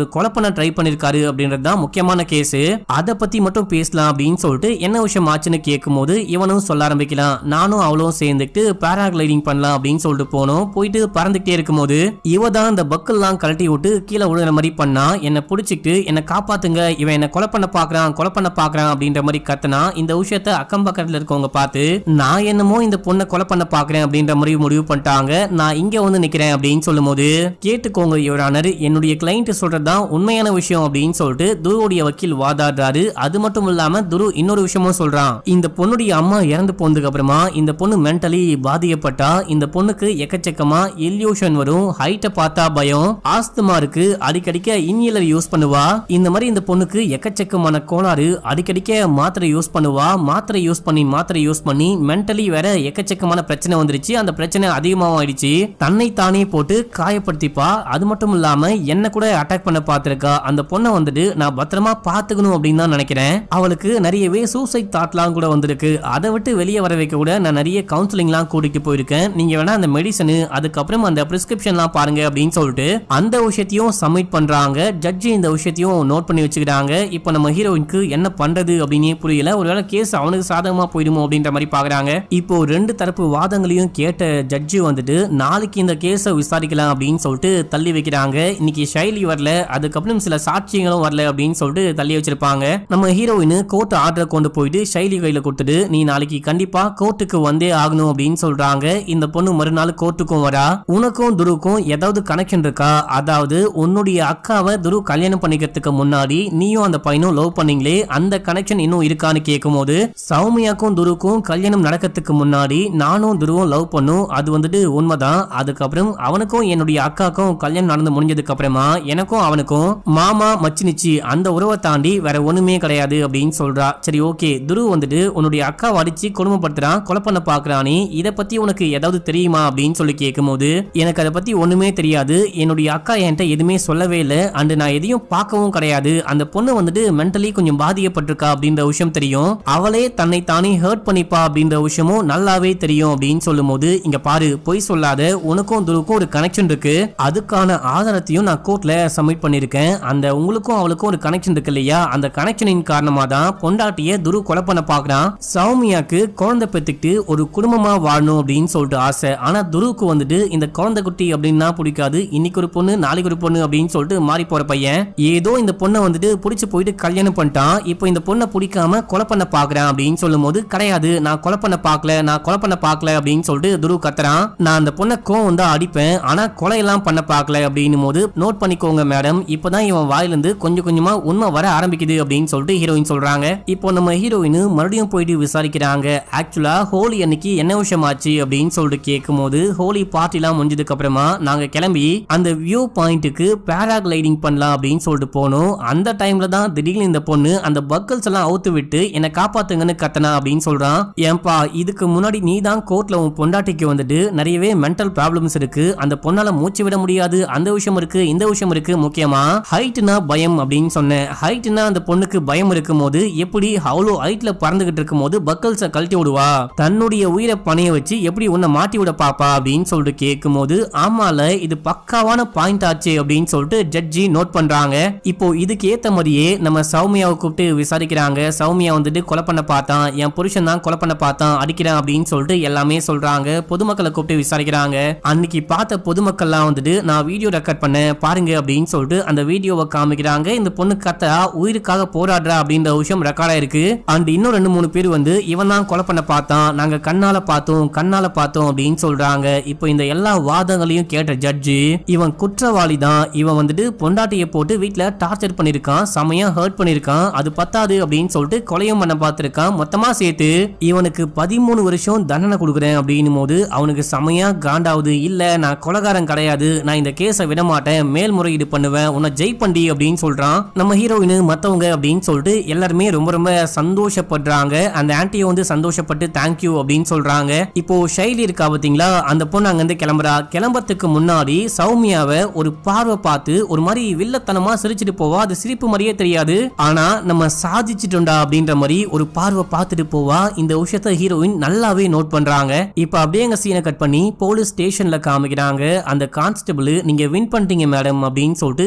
பண்ண ட்ரை பண்ணிருக்காரு அப்படின்றது தான் முக்கியமான கேஸ் அதை பத்தி மட்டும் பேசலாம் அப்படின்னு சொல்லிட்டு என்ன விஷயம் ஆச்சுன்னு கேட்கும்போது இவனும் சொல்ல ஆரம்பிக்கலாம் நானும் அவளும் சேர்ந்துக்கிட்டு பேராகிளைடிங் பண்ணலாம் அப்படின்னு சொல்லிட்டு போனோம் போயிட்டு பறந்துகிட்டே இருக்கும்போது இவ தான் இந்த பக்கெல்லாம் கழட்டி விட்டு கீழே விழுகிற மாதிரி பண்ணா என்னை பிடிச்சிக்கிட்டு என்னை காப்பாத்துங்க இவன் என்ன கொலை பண்ண பாக்குறான் கொலை பண்ண பாக்குறான் அப்படின்ற மாதிரி கத்துனா இந்த விஷயத்த அக்கம் பக்கத்துல இருக்கவங்க பார்த்து நான் என்னமோ இந்த பொண்ணை கொலை பண்ண பாக்குறேன் அப்படின்ற மாதிரி முடிவு பண்ணிட்டாங்க நான் இங்க வந்து நிக்கிறேன் அப்படின்னு சொல்லும்போது கேட்டுக்கோங்க யுவரானர் என்னுடைய கிளைண்ட் சொல்றதுதான் உண்மையான விஷயம் அப்படின்னு சொல்லிட்டு துருவுடைய வக்கீல் வாதாடுறாரு அது மட்டும் இல்லாம துரு இன்னொரு விஷயமும் சொல்றான் இந்த பொண்ணுடைய அம்மா இறந்து போனதுக்கு அப்புறமா இந்த பொண்ணு மென்டலி பாதிக்கப்பட்டா இந்த பொண்ணுக்கு எக்கச்சக்கமா எல்யூஷன் வரும் ஹைட்டை பார்த்தா பயம் ஆஸ்துமா இருக்கு அடிக்கடிக்க இன்ஹேலர் யூஸ் பண்ணுவா இந்த மாதிரி இந்த பொண்ணுக்கு எக்கச்சக்கமான கோளாறு அடிக்கடிக்க மாத்திரை யூஸ் பண்ணுவா மாத்திரை யூஸ் பண்ணி மாத்திரை யூஸ் பண்ணி மென்டலி வேற எக்கச்சக்கமான பிரச்சனை வந்துருச்சு அந்த பிரச்சனை அதிகமாகவும் ஆயிடுச்சு தன்னை தானே போட்டு காயப்படுத்திப்பா அது மட்டும் இல்லாம என்ன கூட அட்டாக் பண்ண பார்த்திருக்கா அந்த பொண்ணை வந்துட்டு நான் பத்திரமா பாத்துக்கணும் அப்படின்னு தான் நினைக்கிறேன் அவளுக்கு நிறையவே சூசைட் தாட்லாம் கூட வந்திருக்கு அதை விட்டு வெளியே வர வைக்க கூட நான் நிறைய கவுன்சிலிங்லாம் கூட்டிட்டு போயிருக்கேன் நீங்க வேணா அந்த மெடிசனு அதுக்கப்புறம் அந்த பிரிஸ்கிரிப்ஷன்லாம் பாருங்க அப்படின்னு சொல்லிட்டு அந்த விஷயத்தையும் சப்மிட் பண்றாங்க ஜட்ஜி இந்த விஷயத்தையும் நோட் பண்ணி வச்சுக்கிறாங்க இப்போ நம்ம ஹீரோயினுக்கு என்ன பண்றது அப்படின்னே புரியல ஒருவேளை கேஸ் அவனுக்கு சாதகமா போயிடுமோ அப்படின்ற மாதிரி பாக்குறாங்க இப்போ ரெண்டு தரப்பு வாதங்களையும் கேட்ட ஜட்ஜி வந்துட்டு நாளைக்கு இந்த கேஸை விசாரிக்கலாம் அப்படின்னு சொல்லிட்டு தள்ளி வைக்கிறாங்க இன்னைக்கு ஷைலி வரல அதுக்கப்புறம் சில சாட்சியங்களும் வரல அப்படின்னு சொல்லிட்டு தள்ளி வச்சிருப்பாங்க நம்ம ஹீரோயின் கோர்ட் ஆர்டரை கொண்டு போயிட்டு ஷைலி கையில கொடுத்துட்டு நீ நாளைக்கு கண்டிப்பா கோர்ட்டுக்கு வந்தே ஆகணும் அப்படின்னு சொல்றாங்க இந்த பொண்ணு மறுநாள் கோர்ட்டுக்கும் வரா உனக்கும் துருக்கும் ஏதாவது கனெக்ஷன் இருக்கா அதாவது உன்னுடைய அக்காவை துரு கல்யாணம் பண்ணிக்கிறதுக்கு முன்னாடி நீயும் அந்த பையனும் லவ் பண்ணீங்களே அந்த கனெக்ஷன் இன்னும் இருக்கான்னு கேட்கும்போது சௌமியாக்கும் துருக்கும் கல்யாணம் நடக்கிறதுக்கு முன்னாடி நானும் துருவும் லவ் பண்ணும் அது வந்துட்டு உண்மைதான் அதுக்கப்புறம் அவனுக்கும் என்னுடைய அக்காக்கும் கல்யாணம் நடந்து முடிஞ்சதுக்கு அப்புறமா எனக்கும் அவனுக்கும் மாமா மச்சினிச்சி அந்த உறவை தாண்டி வேற ஒண்ணுமே கிடையாது அப்படின்னு சொல்றா சரி ஓகே துரு வந்துட்டு உன்னுடைய அக்காவை அடிச்சு கொடுமைப்படுத்துறான் கொலை பண்ண பாக்குறானே இத பத்தி உனக்கு ஏதாவது தெரியுமா அப்படின்னு சொல்லி கேட்கும்போது எனக்கு அதை பத்தி ஒண்ணுமே தெரியாது என்னுடைய அக்கா என்கிட்ட எதுவுமே சொல்லவே இல்லை அண்ட் நான் எதையும் பார்க்கவும் கிடையாது அந்த பொண்ணு வந்துட்டு மென்டலி கொஞ்சம் பாதிக்கப்பட்டிருக்கா அப்படின்ற விஷயம் தெரியும் அவளே தன்னை தானே ஹர்ட் பண்ணிப்பா அப்படின்ற விஷயமும் நல்லாவே தெரியும் அப்படின்னு சொல்லும்போது இங்க பாரு பொய் சொல்லாத உனக்கும் துருக்கும் ஒரு கனெக்ஷன் இருக்கு அதுக்கான ஆதாரத்தையும் நான் கோர்ட்ல சப்மிட் பண்ணிருக்கேன் அந்த உங்களுக்கும் அவளுக்கும் ஒரு கனெக்ஷன் இருக்கு இல்லையா அந்த கனெக்ஷனின் காரணமா தான் பொண்டாட்டிய துரு கொலை பண்ண பாக்குறான் சௌமியாக்கு குழந்தை பெத்துக்கிட்டு ஒரு குடும்பமா வாழணும் அப்படின்னு சொல்லிட்டு ஆசை ஆனா துருவுக்கு வந்துட்டு இந்த குழந்தை குட்டி அப்படின்னா பிடிக்காது இன்னைக்கு ஒரு பொண்ணு நாளைக்கு ஒரு பொண்ணு அப்படின்னு சொல்லிட்டு மாறி போற பையன் ஏதோ இந்த பொண்ணை வந்துட்டு பிடிச்சு போயிட்டு கல்யாணம் பண்ணிட்டான் இப்போ இந்த பொண்ணை பிடிக்காம கொலை பண்ண பாக்குறேன் அப்படின்னு சொல்லும் போது கிடையாது நான் கொலை பண்ண பார்க்கல நான் கொலை பண்ண பார்க்கல அப்படின்னு சொல்லிட்டு துரு கத்துறான் நான் அந்த பொண்ணை கோவம் வந்து அடிப்பேன் ஆனா கொலை எல்லாம் பண்ண பார்க்கல அப்படின்னும் போது நோட் பண்ணிக்கோங்க மேடம் இப்பதான் இவன் வாயிலிருந்து கொஞ்சம் கொஞ்சமா உண்மை வர ஆரம்பிக்குது அப்படின்னு சொல்லிட்டு ஹீரோயின் சொல்றாங்க இப்போ நம்ம ஹீரோயின் மறுபடியும் போயிட்டு விசாரிக்கிறாங்க ஆக்சுவலா ஹோலி அன்னைக்கு என்ன விஷயம் ஆச்சு அப்படின்னு சொல்லிட்டு கேட்கும்போது ஹோலி பார்ட்டிலாம் முடிஞ்சதுக்கு அப்புறமா நாங்க கிளம்பி அந்த வியூ பாயிண்ட்டுக்கு பேராகிளைடிங் பண்ணலாம் அப்படின்னு சொல்லிட்டு போனோம் அந்த டைம்ல தான் திடீர்னு இந்த பொண்ணு அந்த பக்கல்ஸ் எல்லாம் அவுத்து விட்டு என்னை காப்பாத்துங்கன்னு கத்தனா அப்படின்னு சொல்றான் ஏன்பா இதுக்கு முன்னாடி நீ தான் கோர்ட்ல உன் பொண்டாட்டிக்கு வந்துட்டு நிறையவே மென்டல் ப்ராப்ளம்ஸ் இருக்கு அந்த பொண்ணால மூச்சு விட முடியாது அந்த விஷயம் இருக்கு இந்த விஷயம் இருக்கு முக்கியமா ஹைட்னா பயம் அப்படின்னு சொன்னேன் ஹைட்னா அந்த பொண்ணுக்கு பயம் இருக்கும் போது எப்படி அவ்வளோ ஹைட்ல பறந்துகிட்டு இருக்கும் போது பக்கல்ஸை கழட்டி விடுவா தன்னுடைய உயிரை பணைய வச்சு எப்படி உன்னை மாட்டி விட பாப்பா அப்படின்னு சொல்லிட்டு கேட்கும்போது ஆமால இது பக்காவான பாயிண்ட் ஆச்சு அப்படின்னு சொல்லிட்டு ஜட்ஜி நோட் பண்றாங்க இப்போ இதுக்கு ஏத்த மாதிரியே நம்ம சௌமியாவை கூப்பிட்டு விசாரிக்கிறாங்க சௌமியா வந்துட்டு கொலை பண்ண பார்த்தான் என் புருஷன் தான் கொலை பண்ண பார்த்தான் அடிக்கிறான் அப்படின்னு சொல்லிட்டு எல்லாமே சொல்றாங்க பொதுமக்களை கூப்பிட்டு விசாரிக்கிறாங்க அன்னைக்கு பார்த்த பொதுமக்கள்லாம் வந்துட்டு நான் வீடியோ ரெக்கார்ட் பண்ணேன் பாருங்க அப்படின்னு சொல்லிட்டு அந்த வீடியோவை காமிக்கிறாங்க இந்த பொண்ணு கத்தா உயிருக்காக போராடுறா அப்படின்ற விஷயம் ரெக்கார்ட் ஆயிருக்கு அண்ட் இன்னும் ரெண்டு மூணு பேர் வந்து இவன் தான் கொலை பண்ண பார்த்தான் நாங்க கண்ணால பார்த்தோம் கண்ணால பார்த்தோம் அப்படின்னு சொல்றாங்க இப்போ இந்த எல்லா வாதங்களையும் கேட்ட ஜட்ஜி இவன் குற்றவாளி தான் இவன் வந்துட்டு பொண்டாட்டிய போட்டு வீட்ல டார்ச்சர் பண்ணிருக்கான் செமையா ஹர்ட் பண்ணிருக்கான் அது பத்தாது அப்படின்னு சொல்லிட்டு கொலையும் பண்ண பார்த்திருக்கான் மொத்தமா சேர்த்து இவனுக்கு பதிமூணு வருஷம் தண்டனை கொடுக்குறேன் அப்படின்னும் போது அவனுக்கு செமையா காண்டாவுது இல்ல நான் கொலகாரன் கிடையாது நான் இந்த கேஸை விட மாட்டேன் மேல்முறையீடு பண்ணுவேன் உன்னை ஜெய் பண்ணி அப்படின்னு சொல்றான் நம்ம ஹீரோயின் மத்தவங்க அப்படின்னு சொல்லிட்டு எல்லாருமே ரொம்ப ரொம்ப சந்தோஷப்படுறாங்க அந்த ஆன்ட்டியை வந்து சந்தோஷப்பட்டு தேங்க்யூ அப்படின்னு சொல்றாங்க இப்போ ஷைலி இருக்கா பாத்தீங்களா அந்த பொண்ணு அங்கிருந்து கிளம்புறா கிளம்புறதுக்கு முன்னாடி சௌமியாவை ஒரு பார்வை பார்த்து ஒரு மாதிரி வில்லத்தனமா சிரிச்சிட்டு போவா அது சிரிப்பு மாதிரியே தெரியாது ஆனா நம்ம சாதிச்சிட்டோம்டா அப்படின்ற மாதிரி ஒரு பார்வை பார்த்துட்டு போவா இந்த விஷயத்த ஹீரோயின் நல்லாவே நோட் பண்றாங்க இப்ப அப்படியே எங்க சீனை கட் பண்ணி போலீஸ் ஸ்டேஷன்ல காமிக்கிறாங்க அந்த கான்ஸ்டபிள் நீங்க வின் பண்ணிட்டீங்க மேடம் அப்படின்னு சொல்லிட்டு காசு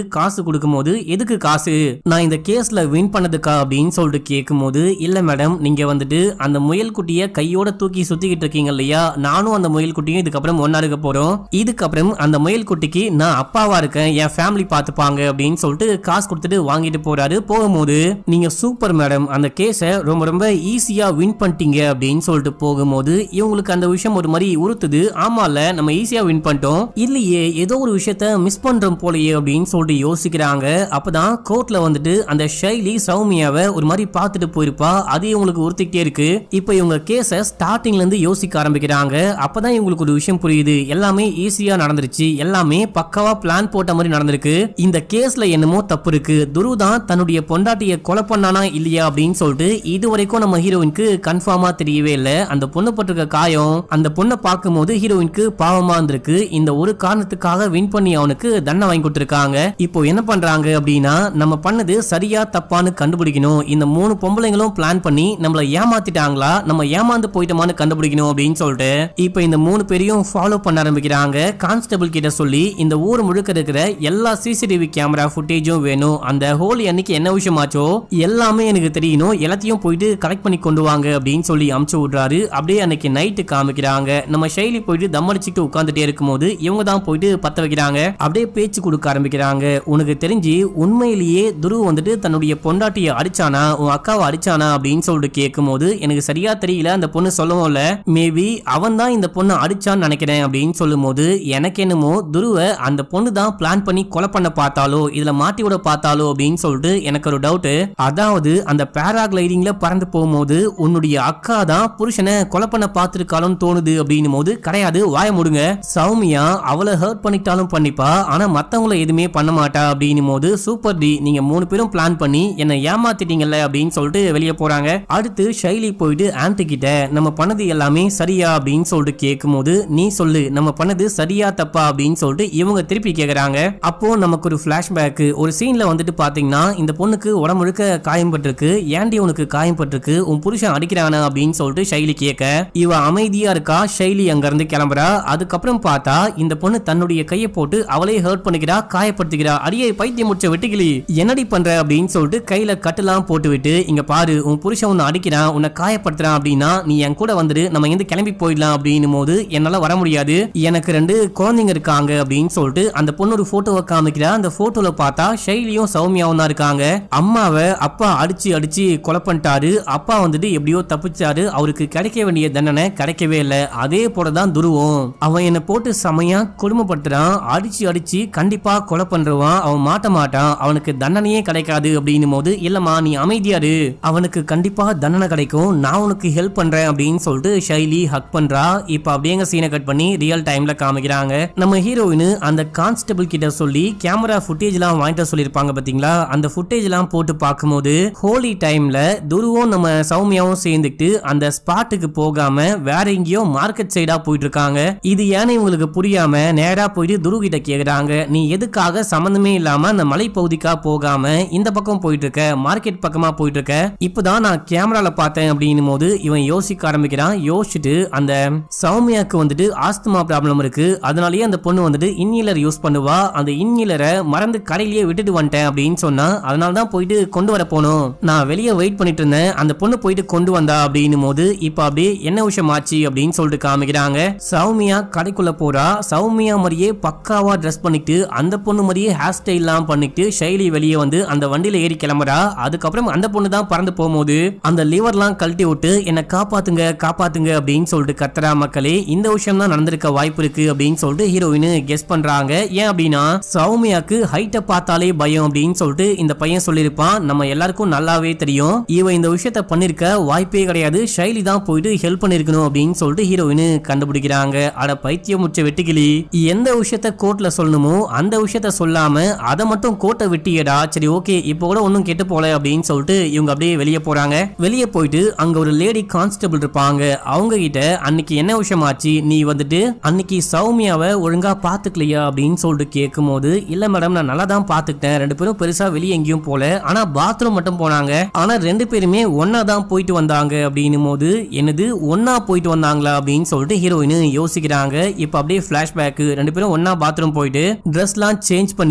கொடுக்கும்போது எதுக்கு காசு நான் இந்த கேஸ்ல வின் பண்ணதுக்கா அப்படின்னு சொல்லிட்டு கேட்கும்போது இல்ல மேடம் நீங்க வந்துட்டு அந்த முயல் குட்டிய கையோட தூக்கி சுத்திக்கிட்டு இருக்கீங்க இல்லையா நானும் அந்த முயல் குட்டியும் இதுக்கப்புறம் ஒன்னா இருக்க போறோம் இதுக்கப்புறம் அந்த முயல் குட்டிக்கு நான் அப்பாவா இருக்கேன் என் ஃபேமிலி பார்த்துப்பாங்க அப்படின்னு சொல்லிட்டு காசு கொடுத்துட்டு வாங்கிட்டு போறாரு போகும்போது நீங்க சூப்பர் மேடம் அந்த கேஸை ரொம்ப ரொம்ப ஈஸியா வின் பண்ணிட்டீங்க அப்படின்னு சொல்லிட்டு போகும்போது இவங்களுக்கு அந்த விஷயம் ஒரு மாதிரி உறுத்துது ஆமால நம்ம ஈஸியா வின் பண்ணிட்டோம் இல்லையே ஏதோ ஒரு விஷயத்த மிஸ் பண்றோம் போலயே அப்படின்னு சொல்லிட்டு யோசிக்கிறாங்க அப்பதான் கோர்ட்ல வந்துட்டு அந்த ஷைலி சௌமியாவை ஒரு மாதிரி பார்த்துட்டு போயிருப்பா அது இவங்களுக்கு உறுத்திக்கிட்டே இருக்கு இப்போ இவங்க கேஸை ஸ்டார்டிங்ல இருந்து யோசிக்க ஆரம்பிக்கிறாங்க அப்பதான் இவங்களுக்கு ஒரு விஷயம் புரியுது எல்லாமே ஈஸியா நடந்துருச்சு எல்லாமே பக்காவா பிளான் போட்ட மாதிரி நடந்திருக்கு இந்த கேஸ்ல என்னமோ தப்பு இருக்கு துரு தான் தன்னுடைய பொண்டாட்டிய கொலை பண்ணானா இல்லையா அப்படின்னு சொல்லிட்டு இது வரைக்கும் நம்ம ஹீரோயினுக்கு கன்ஃபார்மா தெரியவே இல்லை அந்த பொண்ணு பட்டிருக்க காயம் அந்த பொண்ணை பார்க்கும்போது ஹீரோயினுக்கு பாவமா இருந்திருக்கு இந்த ஒரு காரணத்துக்காக வின் பண்ணி அவனுக்கு தண்டனை வாங்கி கொடுத்துருக்காங்க இப்போ என்ன பண்றாங்க அப்படின்னா நம்ம பண்ணது சரியா தப்பான்னு கண்டுபிடிக்கணும் இந்த மூணு பொம்பளைங்களும் பிளான் பண்ணி நம்மள ஏமாத்திட்டாங்களா நம்ம ஏமாந்து போயிட்டோமான்னு கண்டுபிடிக்கணும் அப்படின்னு சொல்லிட்டு இப்போ இந்த மூணு பேரையும் ஃபாலோ பண்ண ஆரம்பிக்கிறாங்க கான்ஸ்டபிள் கிட்ட சொல்லி இந்த ஊர் முழுக்க இருக்கிற எல்லா சிசிடிவி கேமரா ஃபுட்டேஜும் வேணும் அந்த ஹோலி அன்னைக்கு என்ன விஷயமாச்சோ எல்லாமே எனக்கு தெரியணும் எல்லாத்தையும் போயிட்டு கலெக்ட் பண்ணி கொண்டு வாங்க அப்படின்னு சொல்லி அமுச்சு விடுறாரு அப்படியே அன்னைக்கு நைட்டு காமிக்கிறாங்க நம்ம ஷைலி போயிட்டு தம் அடிச்சுட்டு உட்காந்துட்டே இருக்கும்போது இவங்க தான் போயிட்டு பத்த வைக்கிறாங்க அப்படியே பேச்சு கொடுக்க ஆரம்பிக்கிறாங்க உனக்கு தெரிஞ்சு உண்மையிலேயே துரு வந்துட்டு தன்னுடைய பொண்டாட்டிய அடிச்சானா உன் அக்காவை அடிச்சானா அப்படின்னு சொல்லிட்டு கேட்கும்போது எனக்கு சரியா தெரியல அந்த பொண்ணு சொல்லவும்ல மேபி அவன் தான் இந்த பொண்ணை அடிச்சான்னு நினைக்கிறேன் அப்படின்னு சொல்லும்போது எனக்கு என்னமோ துருவை அந்த பொண்ணு தான் பிளான் பண்ணி கொலை பண்ண பார்த்தாலோ இதுல மாட்டி விட பார்த்தாலோ அப்படின்னு சொல்லிட்டு எனக்கு ஒரு டவுட் அதாவது அந்த பேராகிளைடிங்ல பறந்து போகும்போது உன்னுடைய அக்கா தான் புருஷனை கொலை பண்ண பார்த்திருக்காலும் தோணுது அப்படின்னும் போது கிடையாது வாய முடுங்க சௌமியா அவளை ஹர்ட் பண்ணிட்டாலும் பண்ணிப்பா ஆனா மத்தவங்கள எதுவுமே பண்ண மாட்டா அப்படின்னும் போது சூப்பர் டி நீங்க மூணு பேரும் பிளான் பண்ணி என்னை ஏமாத்திட்டீங்கல்ல அப்படின்னு சொல்லிட்டு வெளியே போறாங்க அடுத்து ஷைலி போயிட்டு ஆன்டி கிட்ட நம்ம பண்ணது எல்லாமே சரியா அப்படின்னு சொல்லிட்டு கேட்கும்போது நீ சொல்லு நம்ம பண்ணது சரியா தப்பா அப்படின்னு சொல்லிட்டு இவங்க திருப்பி கேக்குறாங்க அப்போ நமக்கு ஒரு பிளாஷ்பேக் ஒரு சீன்ல வந்துட்டு பாத்தீங்கன்னா இந்த பொண்ணுக்கு உடம்பு முழுக்க காயம் பட்டிருக்கு ஏன்டி உனக்கு காயம் பட்டிருக்கு உன் புருஷன் அடிக்கிறானா அப்படின்னு சொல்லிட்டு ஷைலி கேட்க இவ அமைதியா இருக்கா ஷைலி அங்க இருந்து கிளம்புறா அதுக்கப்புறம் பார்த்தா இந்த பொண்ணு தன்னுடைய கையை போட்டு அவளே ஹர்ட் பண்ணிக்கிறா காயப்படுத்திக்கிறா அடியே பைத்தியம் முடிச்ச வெட்டுக்கிளி என்னடி பண்ற அப்படின்னு சொல்லிட்டு கையில கட்டுலாம் போட்டு விட்டு இங்க பாரு உன் புருஷன் உன்னை அடிக்கிறான் உன்னை காயப்படுத்துறான் அப்படின்னா நீ என் கூட வந்துரு நம்ம இங்க கிளம்பி போயிடலாம் அப்படின்னும் போது என்னால வர முடியாது எனக்கு ரெண்டு குழந்தைங்க இருக்காங்க அப்படின்னு சொல்லிட்டு அந்த பொண்ணு ஒரு போட்டோவை காமிக்கிறா அந்த போட்டோல பார்த்தா ஷைலியும் சௌமியாவும் தான் இருக்காங்க அம்மாவை அப்பா அடிச்சு அடிச்சு கொலை பண்ணிட்டாரு அப்பா வந்துட்டு எப்படியோ தப்பிச்சாரு அவருக்கு கிடைக்க வேண்டிய தண்டனை கிடைக்கவே இல்லை அதே போலதான் துருவம் அவன் என்னை போட்டு செமையா கொடுமைப்படுத்துறான் அடிச்சு அடிச்சு கண்டிப்பா கொலை பண்றவான் அவன் மாட்ட மாட்டான் அவனுக்கு தண்டனையே கிடைக்காது அப்படின்னும் போது இல்லம்மா நீ அமைதியாரு அவனுக்கு கண்டிப்பா தண்டனை கிடைக்கும் நான் உனக்கு ஹெல்ப் பண்றேன் அப்படின்னு சொல்லிட்டு ஷைலி ஹக் பண்றா இப்ப அப்படியேங்க சீனை கட் பண்ணி ரியல் டைம்ல காமிக்கிறாங்க நம்ம ஹீரோயின் அந்த கான்ஸ்டபிள் கிட்ட சொல்லி கேமரா ஃபுட்டேஜ் எல்லாம் வாங்கிட்டு வர சொல்லியிருப்பாங்க பாத்தீங்களா அந்த ஃபுட்டேஜ் எல்லாம் போட்டு பார்க்கும்போது ஹோலி டைம்ல துருவும் நம்ம சௌமியாவும் சேர்ந்துக்கிட்டு அந்த ஸ்பாட்டுக்கு போகாம வேற எங்கேயோ மார்க்கெட் சைடா போயிட்டு இருக்காங்க இது ஏன்னு இவங்களுக்கு புரியாம நேரா போயிட்டு துரு கிட்ட கேக்குறாங்க நீ எதுக்காக சம்மந்தமே இல்லாம அந்த மலைப்பகுதிக்கா போகாம இந்த பக்கம் போயிட்டு இருக்க மார்க்கெட் பக்கமா போயிட்டு இருக்க இப்பதான் நான் கேமரால பார்த்தேன் அப்படின்னும் போது இவன் யோசிக்க ஆரம்பிக்கிறான் யோசிச்சுட்டு அந்த சௌமியாக்கு வந்துட்டு ஆஸ்துமா ப்ராப்ளம் இருக்கு அதனாலயே அந்த பொண்ணு வந்துட்டு இன்ஹீலர் யூஸ் பண்ணுவா அந்த இன்ஹீலரை மறந்து கடையிலேயே விட்டுட்டு வந்துட்டேன் அப்படின்னு சொன்னா அதனால தான் போயிட்டு கொண்டு வர போனோம் நான் வெளியே வெயிட் பண்ணிட்டு இருந்தேன் அந்த பொண்ணு போயிட்டு கொண்டு வந்தா அப்படின்னும் போது இப்ப அப்படியே என்ன விஷயம் ஆச்சு அப்படின்னு சொல்லிட்டு காமிக்கிறாங்க சௌமியா கடைக்குள்ள போறா சௌமியா மாதிரியே பக்காவா ட்ரெஸ் பண்ணிட்டு அந்த பொண்ணு மாதிரியே ஹேர் ஸ்டைல்லாம் பண்ணிட்டு ஷைலி வெளியே வந்து அந்த வண்டியில ஏறி கிளம்புறா அதுக்கப்புறம் அந்த பொண்ணு தான் பறந்து போகும்போது அந்த லிவர்லாம் கழட்டி விட்டு என்னை காப்பாத்துங்க காப்பாத்துங்க அப்படின்னு சொல்லிட்டு கத்துறா மக்களே இந்த விஷயம் தான் நடந்திருக்க வாய்ப்பு இருக்கு அப்படின்னு சொல்லிட்டு ஹீரோயின் கெஸ் பண்றாங்க ஏன் அப்படின்னா சௌமியாக்கு ஹைட்டை பார்த்தாலே பயம் அப்படின்னு சொல்லிட்டு இந்த பையன் சொல்லியிருப்பான் நம்ம எல்லாருக்கும் நல்லாவே தெரியும் இவ இந்த விஷயத்த பண்ணிருக்க வாய்ப்பே கிடையாது ஷைலி தான் போயிட்டு ஹெல்ப் பண்ணிருக்கணும் அப்படின்னு சொல்லிட்டு ஹீரோயின் கண்டுபிடிக்கிறாங்க அட பைத்தியம் முச்ச வெட்டுக்கிளி எந்த விஷயத்த கோர்ட்ல சொல்லணுமோ அந்த விஷயத்த சொல்லாம அதை மட்டும் கோர்ட்டை விட்டியடா சரி ஓகே இப்போ கூட ஒன்றும் கெட்டு போல அப்படின்னு சொல்லிட்டு இவங்க அப்படியே வெளியே போறாங்க வெளியே போயிட்டு அங்க ஒரு லேடி கான்ஸ்டபிள் இருப்பாங்க அவங்க கிட்ட அன்னைக்கு என்ன விஷயம் ஆச்சு நீ வந்துட்டு அன்னைக்கு சௌமியாவை ஒழுங்கா பாத்துக்கலையா அப்படின்னு சொல்லிட்டு கேட்கும்போது இல்ல மேடம் நான் நல்லா தான் பாத்துக்கிட்டேன் ரெண்டு பேரும் பெருசா வெளியே எங்கேயும் போல ஆனா பாத்ரூம் மட்டும் போனாங்க ஆனா ரெண்டு பேருமே ஒன்னா தான் போயிட்டு வந்தாங்க அப்படின்னும் போது என்னது ஒன்னா போயிட்டு வந்தாங்களா அப்படின்னு சொல்லிட்டு ஹீரோயின் யோசிக்கிறாங்க இப்ப அப்படியே பிளாஷ்பேக் ரெண்டு பேரும் ஒன்னா பாத்ரூம் போயிட்டு ட்ரெஸ்லாம் சேஞ்ச் பண்ணிட்டு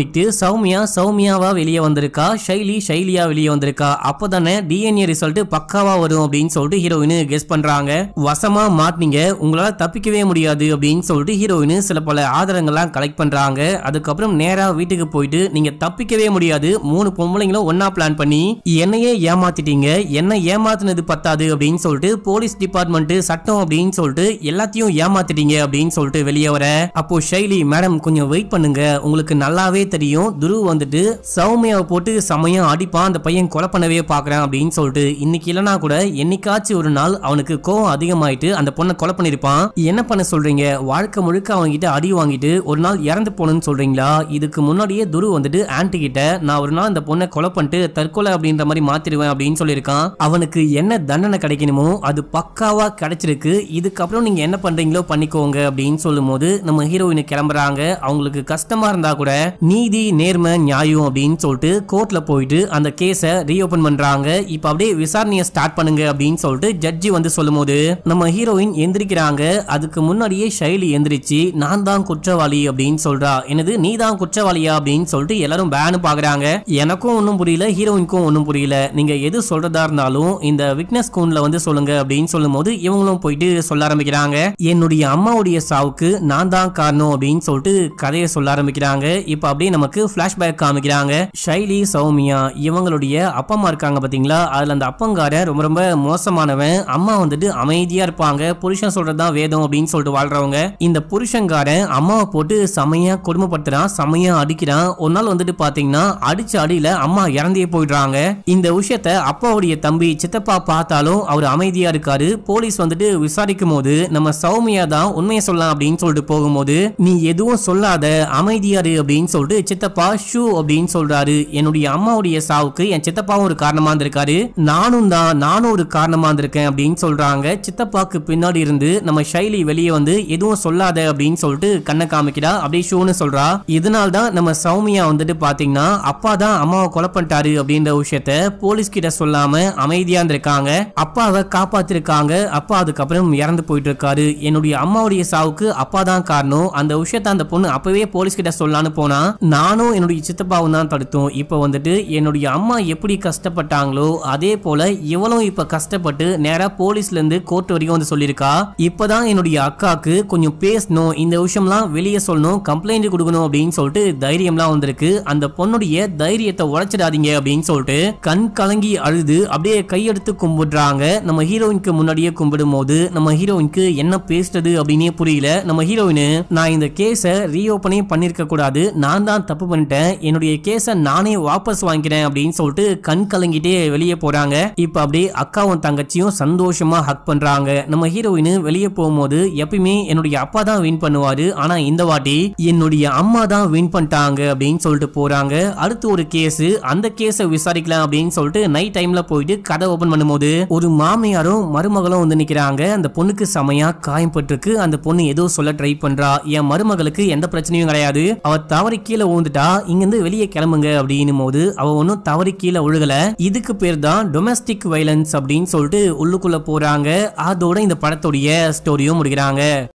சௌமியா சௌமியாவா வெளியே வந்திருக்கா ஷைலி ஷைலியா வெளியே வந்திருக்கா அப்பதானே டிஎன்ஏ ரிசல்ட் பக்காவா வரும் அப்படின்னு சொல்லிட்டு ஹீரோயின் கெஸ் பண்றாங்க வசமா மாட்டினீங்க உங்களால தப்பிக்கவே முடியாது அப்படின்னு சொல்லிட்டு ஹீரோயின் சில பல ஆதாரங்கள்லாம் கலெக்ட் பண்றாங்க அதுக்கப்புறம் நேரா வீட்டுக்கு போயிட்டு நீங்க தப்பிக்கவே முடியாது மூணு பொம்பளைங்களும் ஒன்னா பிளான் பண்ணி என்னையே ஏமாத்திட்டீங்க என்ன ஏமாத்துனது பத்தாது அப்படின்னு சொல்லிட்டு போலீஸ் டிபார்ட்மெண்ட் சட்டம் அப்படின்னு சொல்லிட்டு எல்லாத்தையும் ஏமாத்திட்டீங்க அப்படின்னு சொல்லிட்டு வெளியே வர அப்போ ஷைலி மேடம் கொஞ்சம் வெயிட் பண்ணுங்க உங்களுக்கு நல்லாவே தெரியும் துருவ் வந்துட்டு சௌமியாவை போட்டு சமயம் அடிப்பான் அந்த பையன் கொலை பண்ணவே பாக்குறான் அப்படின்னு சொல்லிட்டு இன்னைக்கு இல்லனா கூட என்னைக்காச்சும் ஒரு நாள் அவனுக்கு கோவம் அதிகமாயிட்டு அந்த பொண்ணை கொலை பண்ணிருப்பான் என்ன பண்ண சொல்றீங்க வாழ்க்கை முழுக்க அவன்கிட்ட அடி வாங்கிட்டு ஒரு நாள் இறந்து போகணும்னு சொல்றீங்களா இதுக்கு முன்னாடியே துரு வந்துட்டு ஆன்டி கிட்ட நான் ஒரு நாள் இந்த பொண்ணை கொலை பண்ணிட்டு தற்கொலை அப்படின்ற மாதிரி மாத்திடுவேன் அப்படின்னு சொல்லியிருக்கான் அவனுக்கு என்ன தண்டனை கிடைக்கணுமோ அது பக்காவா கிடைச்சிருக்கு இதுக்கப்புறம் நீங்க என்ன பண்றீங்களோ பண்ணிக்கோங்க அப்படின்னு சொல்லும் போது நம்ம ஹீரோயின் கிளம்புறாங்க அவங்களுக்கு கஷ்டமா இருந்தா கூட நீதி நேர்மை நியாயம் அப்படின்னு சொல்லிட்டு கோர்ட்ல போயிட்டு அந்த கேஸை ரீஓபன் பண்றாங்க இப்ப அப்படியே விசாரணையை ஸ்டார்ட் பண்ணுங்க அப்படின்னு சொல்லிட்டு ஜட்ஜி வந்து சொல்லும்போது நம்ம ஹீரோயின் எந்திரிக்கிறாங்க அதுக்கு முன்னாடியே ஷைலி எந்திரிச்சு நான் தான் குற்றவாளி அப்படின்னு சொல்றா எனது நீ தான் குற்றவாளியா அப்படின்னு சொல்லிட்டு எல்லாரும் பேனு பாக்குறாங்க எனக்கும் ஒன்றும் புரியல ஹீரோயினுக்கும் ஒன்றும் புரியல நீங்க எது சொல்றதா இருந்தாலும் இந்த விக்னஸ் கூன்ல வந்து சொல்லுங்க அப்படின்னு சொல்லும் போது இவங்களும் போயிட்டு சொல்ல ஆரம்பிக்கிறாங்க என்னுடைய அம்மாவுடைய சாவுக்கு நான் தான் காரணம் அப்படின்னு சொல்லிட்டு கதையை சொல்ல ஆரம்பிக்கிறாங்க இப்ப அப்படியே நமக்கு பிளாஷ்பேக் காமிக்கிறாங்க ஷைலி சௌமியா இவங்களுடைய அப்பா அம்மா இருக்காங்க பாத்தீங்களா அதுல அந்த அப்பங்காரன் ரொம்ப ரொம்ப மோசமானவன் அம்மா வந்துட்டு அமைதியா இருப்பாங்க புருஷன் சொல்றதுதான் வேதம் அப்படின்னு சொல்லிட்டு வாழ்றவங்க இந்த புருஷங்காரன் அம்மாவை போட்டு செமையா கொடுமைப்படுத்துறான் செமையா அடிக்கிறான் ஒரு நாள் வந்துட்டு பாத்தீங்கன்னா அடிச்ச அடியில அம்மா இறந்தே போயிடுறாங்க இந்த விஷயத்த அப்பாவுடைய தம்பி சித்தப்பா பார்த்தாலும் அவர் அமைதியா இருக்காரு போலீஸ் வந்துட்டு விசாரிக்கும் போது நம்ம சௌமியா தான் உண்மையை சொல்லலாம் அப்படின்னு சொல்லிட்டு போகும்போது நீ எதுவும் சொல்லாத அமைதியாரு அப்படின்னு சொல்லிட்டு சித்தப்பா ஷூ அப்படின்னு சொல்றாரு என்னுடைய அம்மாவுடைய சாவுக்கு என் சித்தப்பாவும் ஒரு காரணமா இருந்திருக்காரு நானும் தான் நானும் ஒரு காரணமா இருந்திருக்கேன் அப்படின்னு சொல்றாங்க சித்தப்பாக்கு பின்னாடி இருந்து நம்ம ஷைலி வெளியே வந்து எதுவும் சொல்லாத அப்படின்னு சொல்லிட்டு கண்ணை காமிக்கிறா அப்படியே ஷூன்னு சொல்றா இதனால தான் நம்ம சௌமியா வந்துட்டு பாத்தீங்கன்னா அப்பா தான் அம்மாவை கொலை பண்ணிட்டாரு அப்படின்ற விஷயத்த போலீஸ் கிட்ட சொல்லாம அமைதியா இருந்திருக்காங்க அப்பாவை காப்பாத்திருக்காங்க அப்பா அதுக்கப்புறம் இறந்து போயிட்டு இருக்காரு என்னுடைய அம்மாவுடைய சாவுக்கு அப்பா தான் காரணம் அந்த விஷயத்த அந்த பொண்ணு அப்பவே போலீஸ் கிட்ட சொல்லலான்னு போனா நானும் என்னுடைய சித்தப்பாவும் தான் தடுத்தோம் இப்போ வந்துட்டு என்னுடைய அம்மா எப்படி கஷ்டப்பட்டாங்களோ அதே போல இவளும் இப்ப கஷ்டப்பட்டு நேரா போலீஸ்ல இருந்து கோர்ட் வரைக்கும் வந்து சொல்லியிருக்கா இப்பதான் என்னுடைய அக்காக்கு கொஞ்சம் பேசணும் இந்த விஷயம்லாம் வெளியே சொல்லணும் கம்ப்ளைண்ட் கொடுக்கணும் அப்படின்னு சொல்லிட்டு தைரியம்லாம் வந்திருக்கு அந்த பொண்ணுடைய தைரியத்தை உடைச்சிடாதீங்க அப்படின்னு சொல்லிட்டு கண் கலங்கி அழுது அப்படியே கையெடுத்து கும்பிடுறாங்க நம்ம ஹீரோயினுக்கு முன்னாடியே கும்பிடும் போது நம்ம ஹீரோயினுக்கு என்ன பேசுறது அப்படின்னே புரியல நம்ம ஹீரோயின் நான் இந்த கேஸை ரீஓப்பனே பண்ணிருக்க கூடாது நான் தான் தப்பு பண்ணிட்டேன் என்னுடைய கேஸை நானே வாபஸ் வாங்கிக்கிறேன் அப்படின்னு சொல்லிட்டு கண் கலங்கிட்டே வெளியே போறாங்க இப்ப அப்படியே அக்காவும் தங்கச்சியும் சந்தோஷமா ஹக் பண்றாங்க நம்ம ஹீரோயின் வெளியே போகும்போது எப்பயுமே என்னுடைய அப்பா தான் வின் பண்ணுவாரு ஆனா இந்த வாட்டி என்னுடைய அம்மா தான் வின் பண்ணிட்டாங்க அப்படின்னு சொல்லிட்டு போறாங்க அடுத்து ஒரு கேஸ் அந்த கேஸை விசாரிக்கலாம் அப்படின்னு சொல்லிட்டு நைட் டைம்ல போயிட்டு கதை ஓபன் பண்ணும்போது ஒரு மாமியாரும் மருமகளும் வந்து நிக்கிறாங்க அந்த பொண்ணுக்கு செமையா காயம் பட்டிருக்கு அந்த பொண்ணு ஏதோ சொல்ல ட்ரை பண்றா என் மருமகளுக்கு எந்த பிரச்சனையும் கிடையாது அவ தவறி கீழே ஊந்துட்டா இங்கிருந்து வெளியே கிளம்புங்க அப்படின்னும் போது அவ ஒன்னும் தவறி கீழே ஒழுகல இதுக்கு பேர் தான் டொமஸ்டிக் வைலன்ஸ் அப்படின்னு சொல்லிட்டு உள்ளுக்குள்ள போறாங்க அதோட இந்த படத்துடைய ஸ்டோரியும் முடிக்கிறாங்க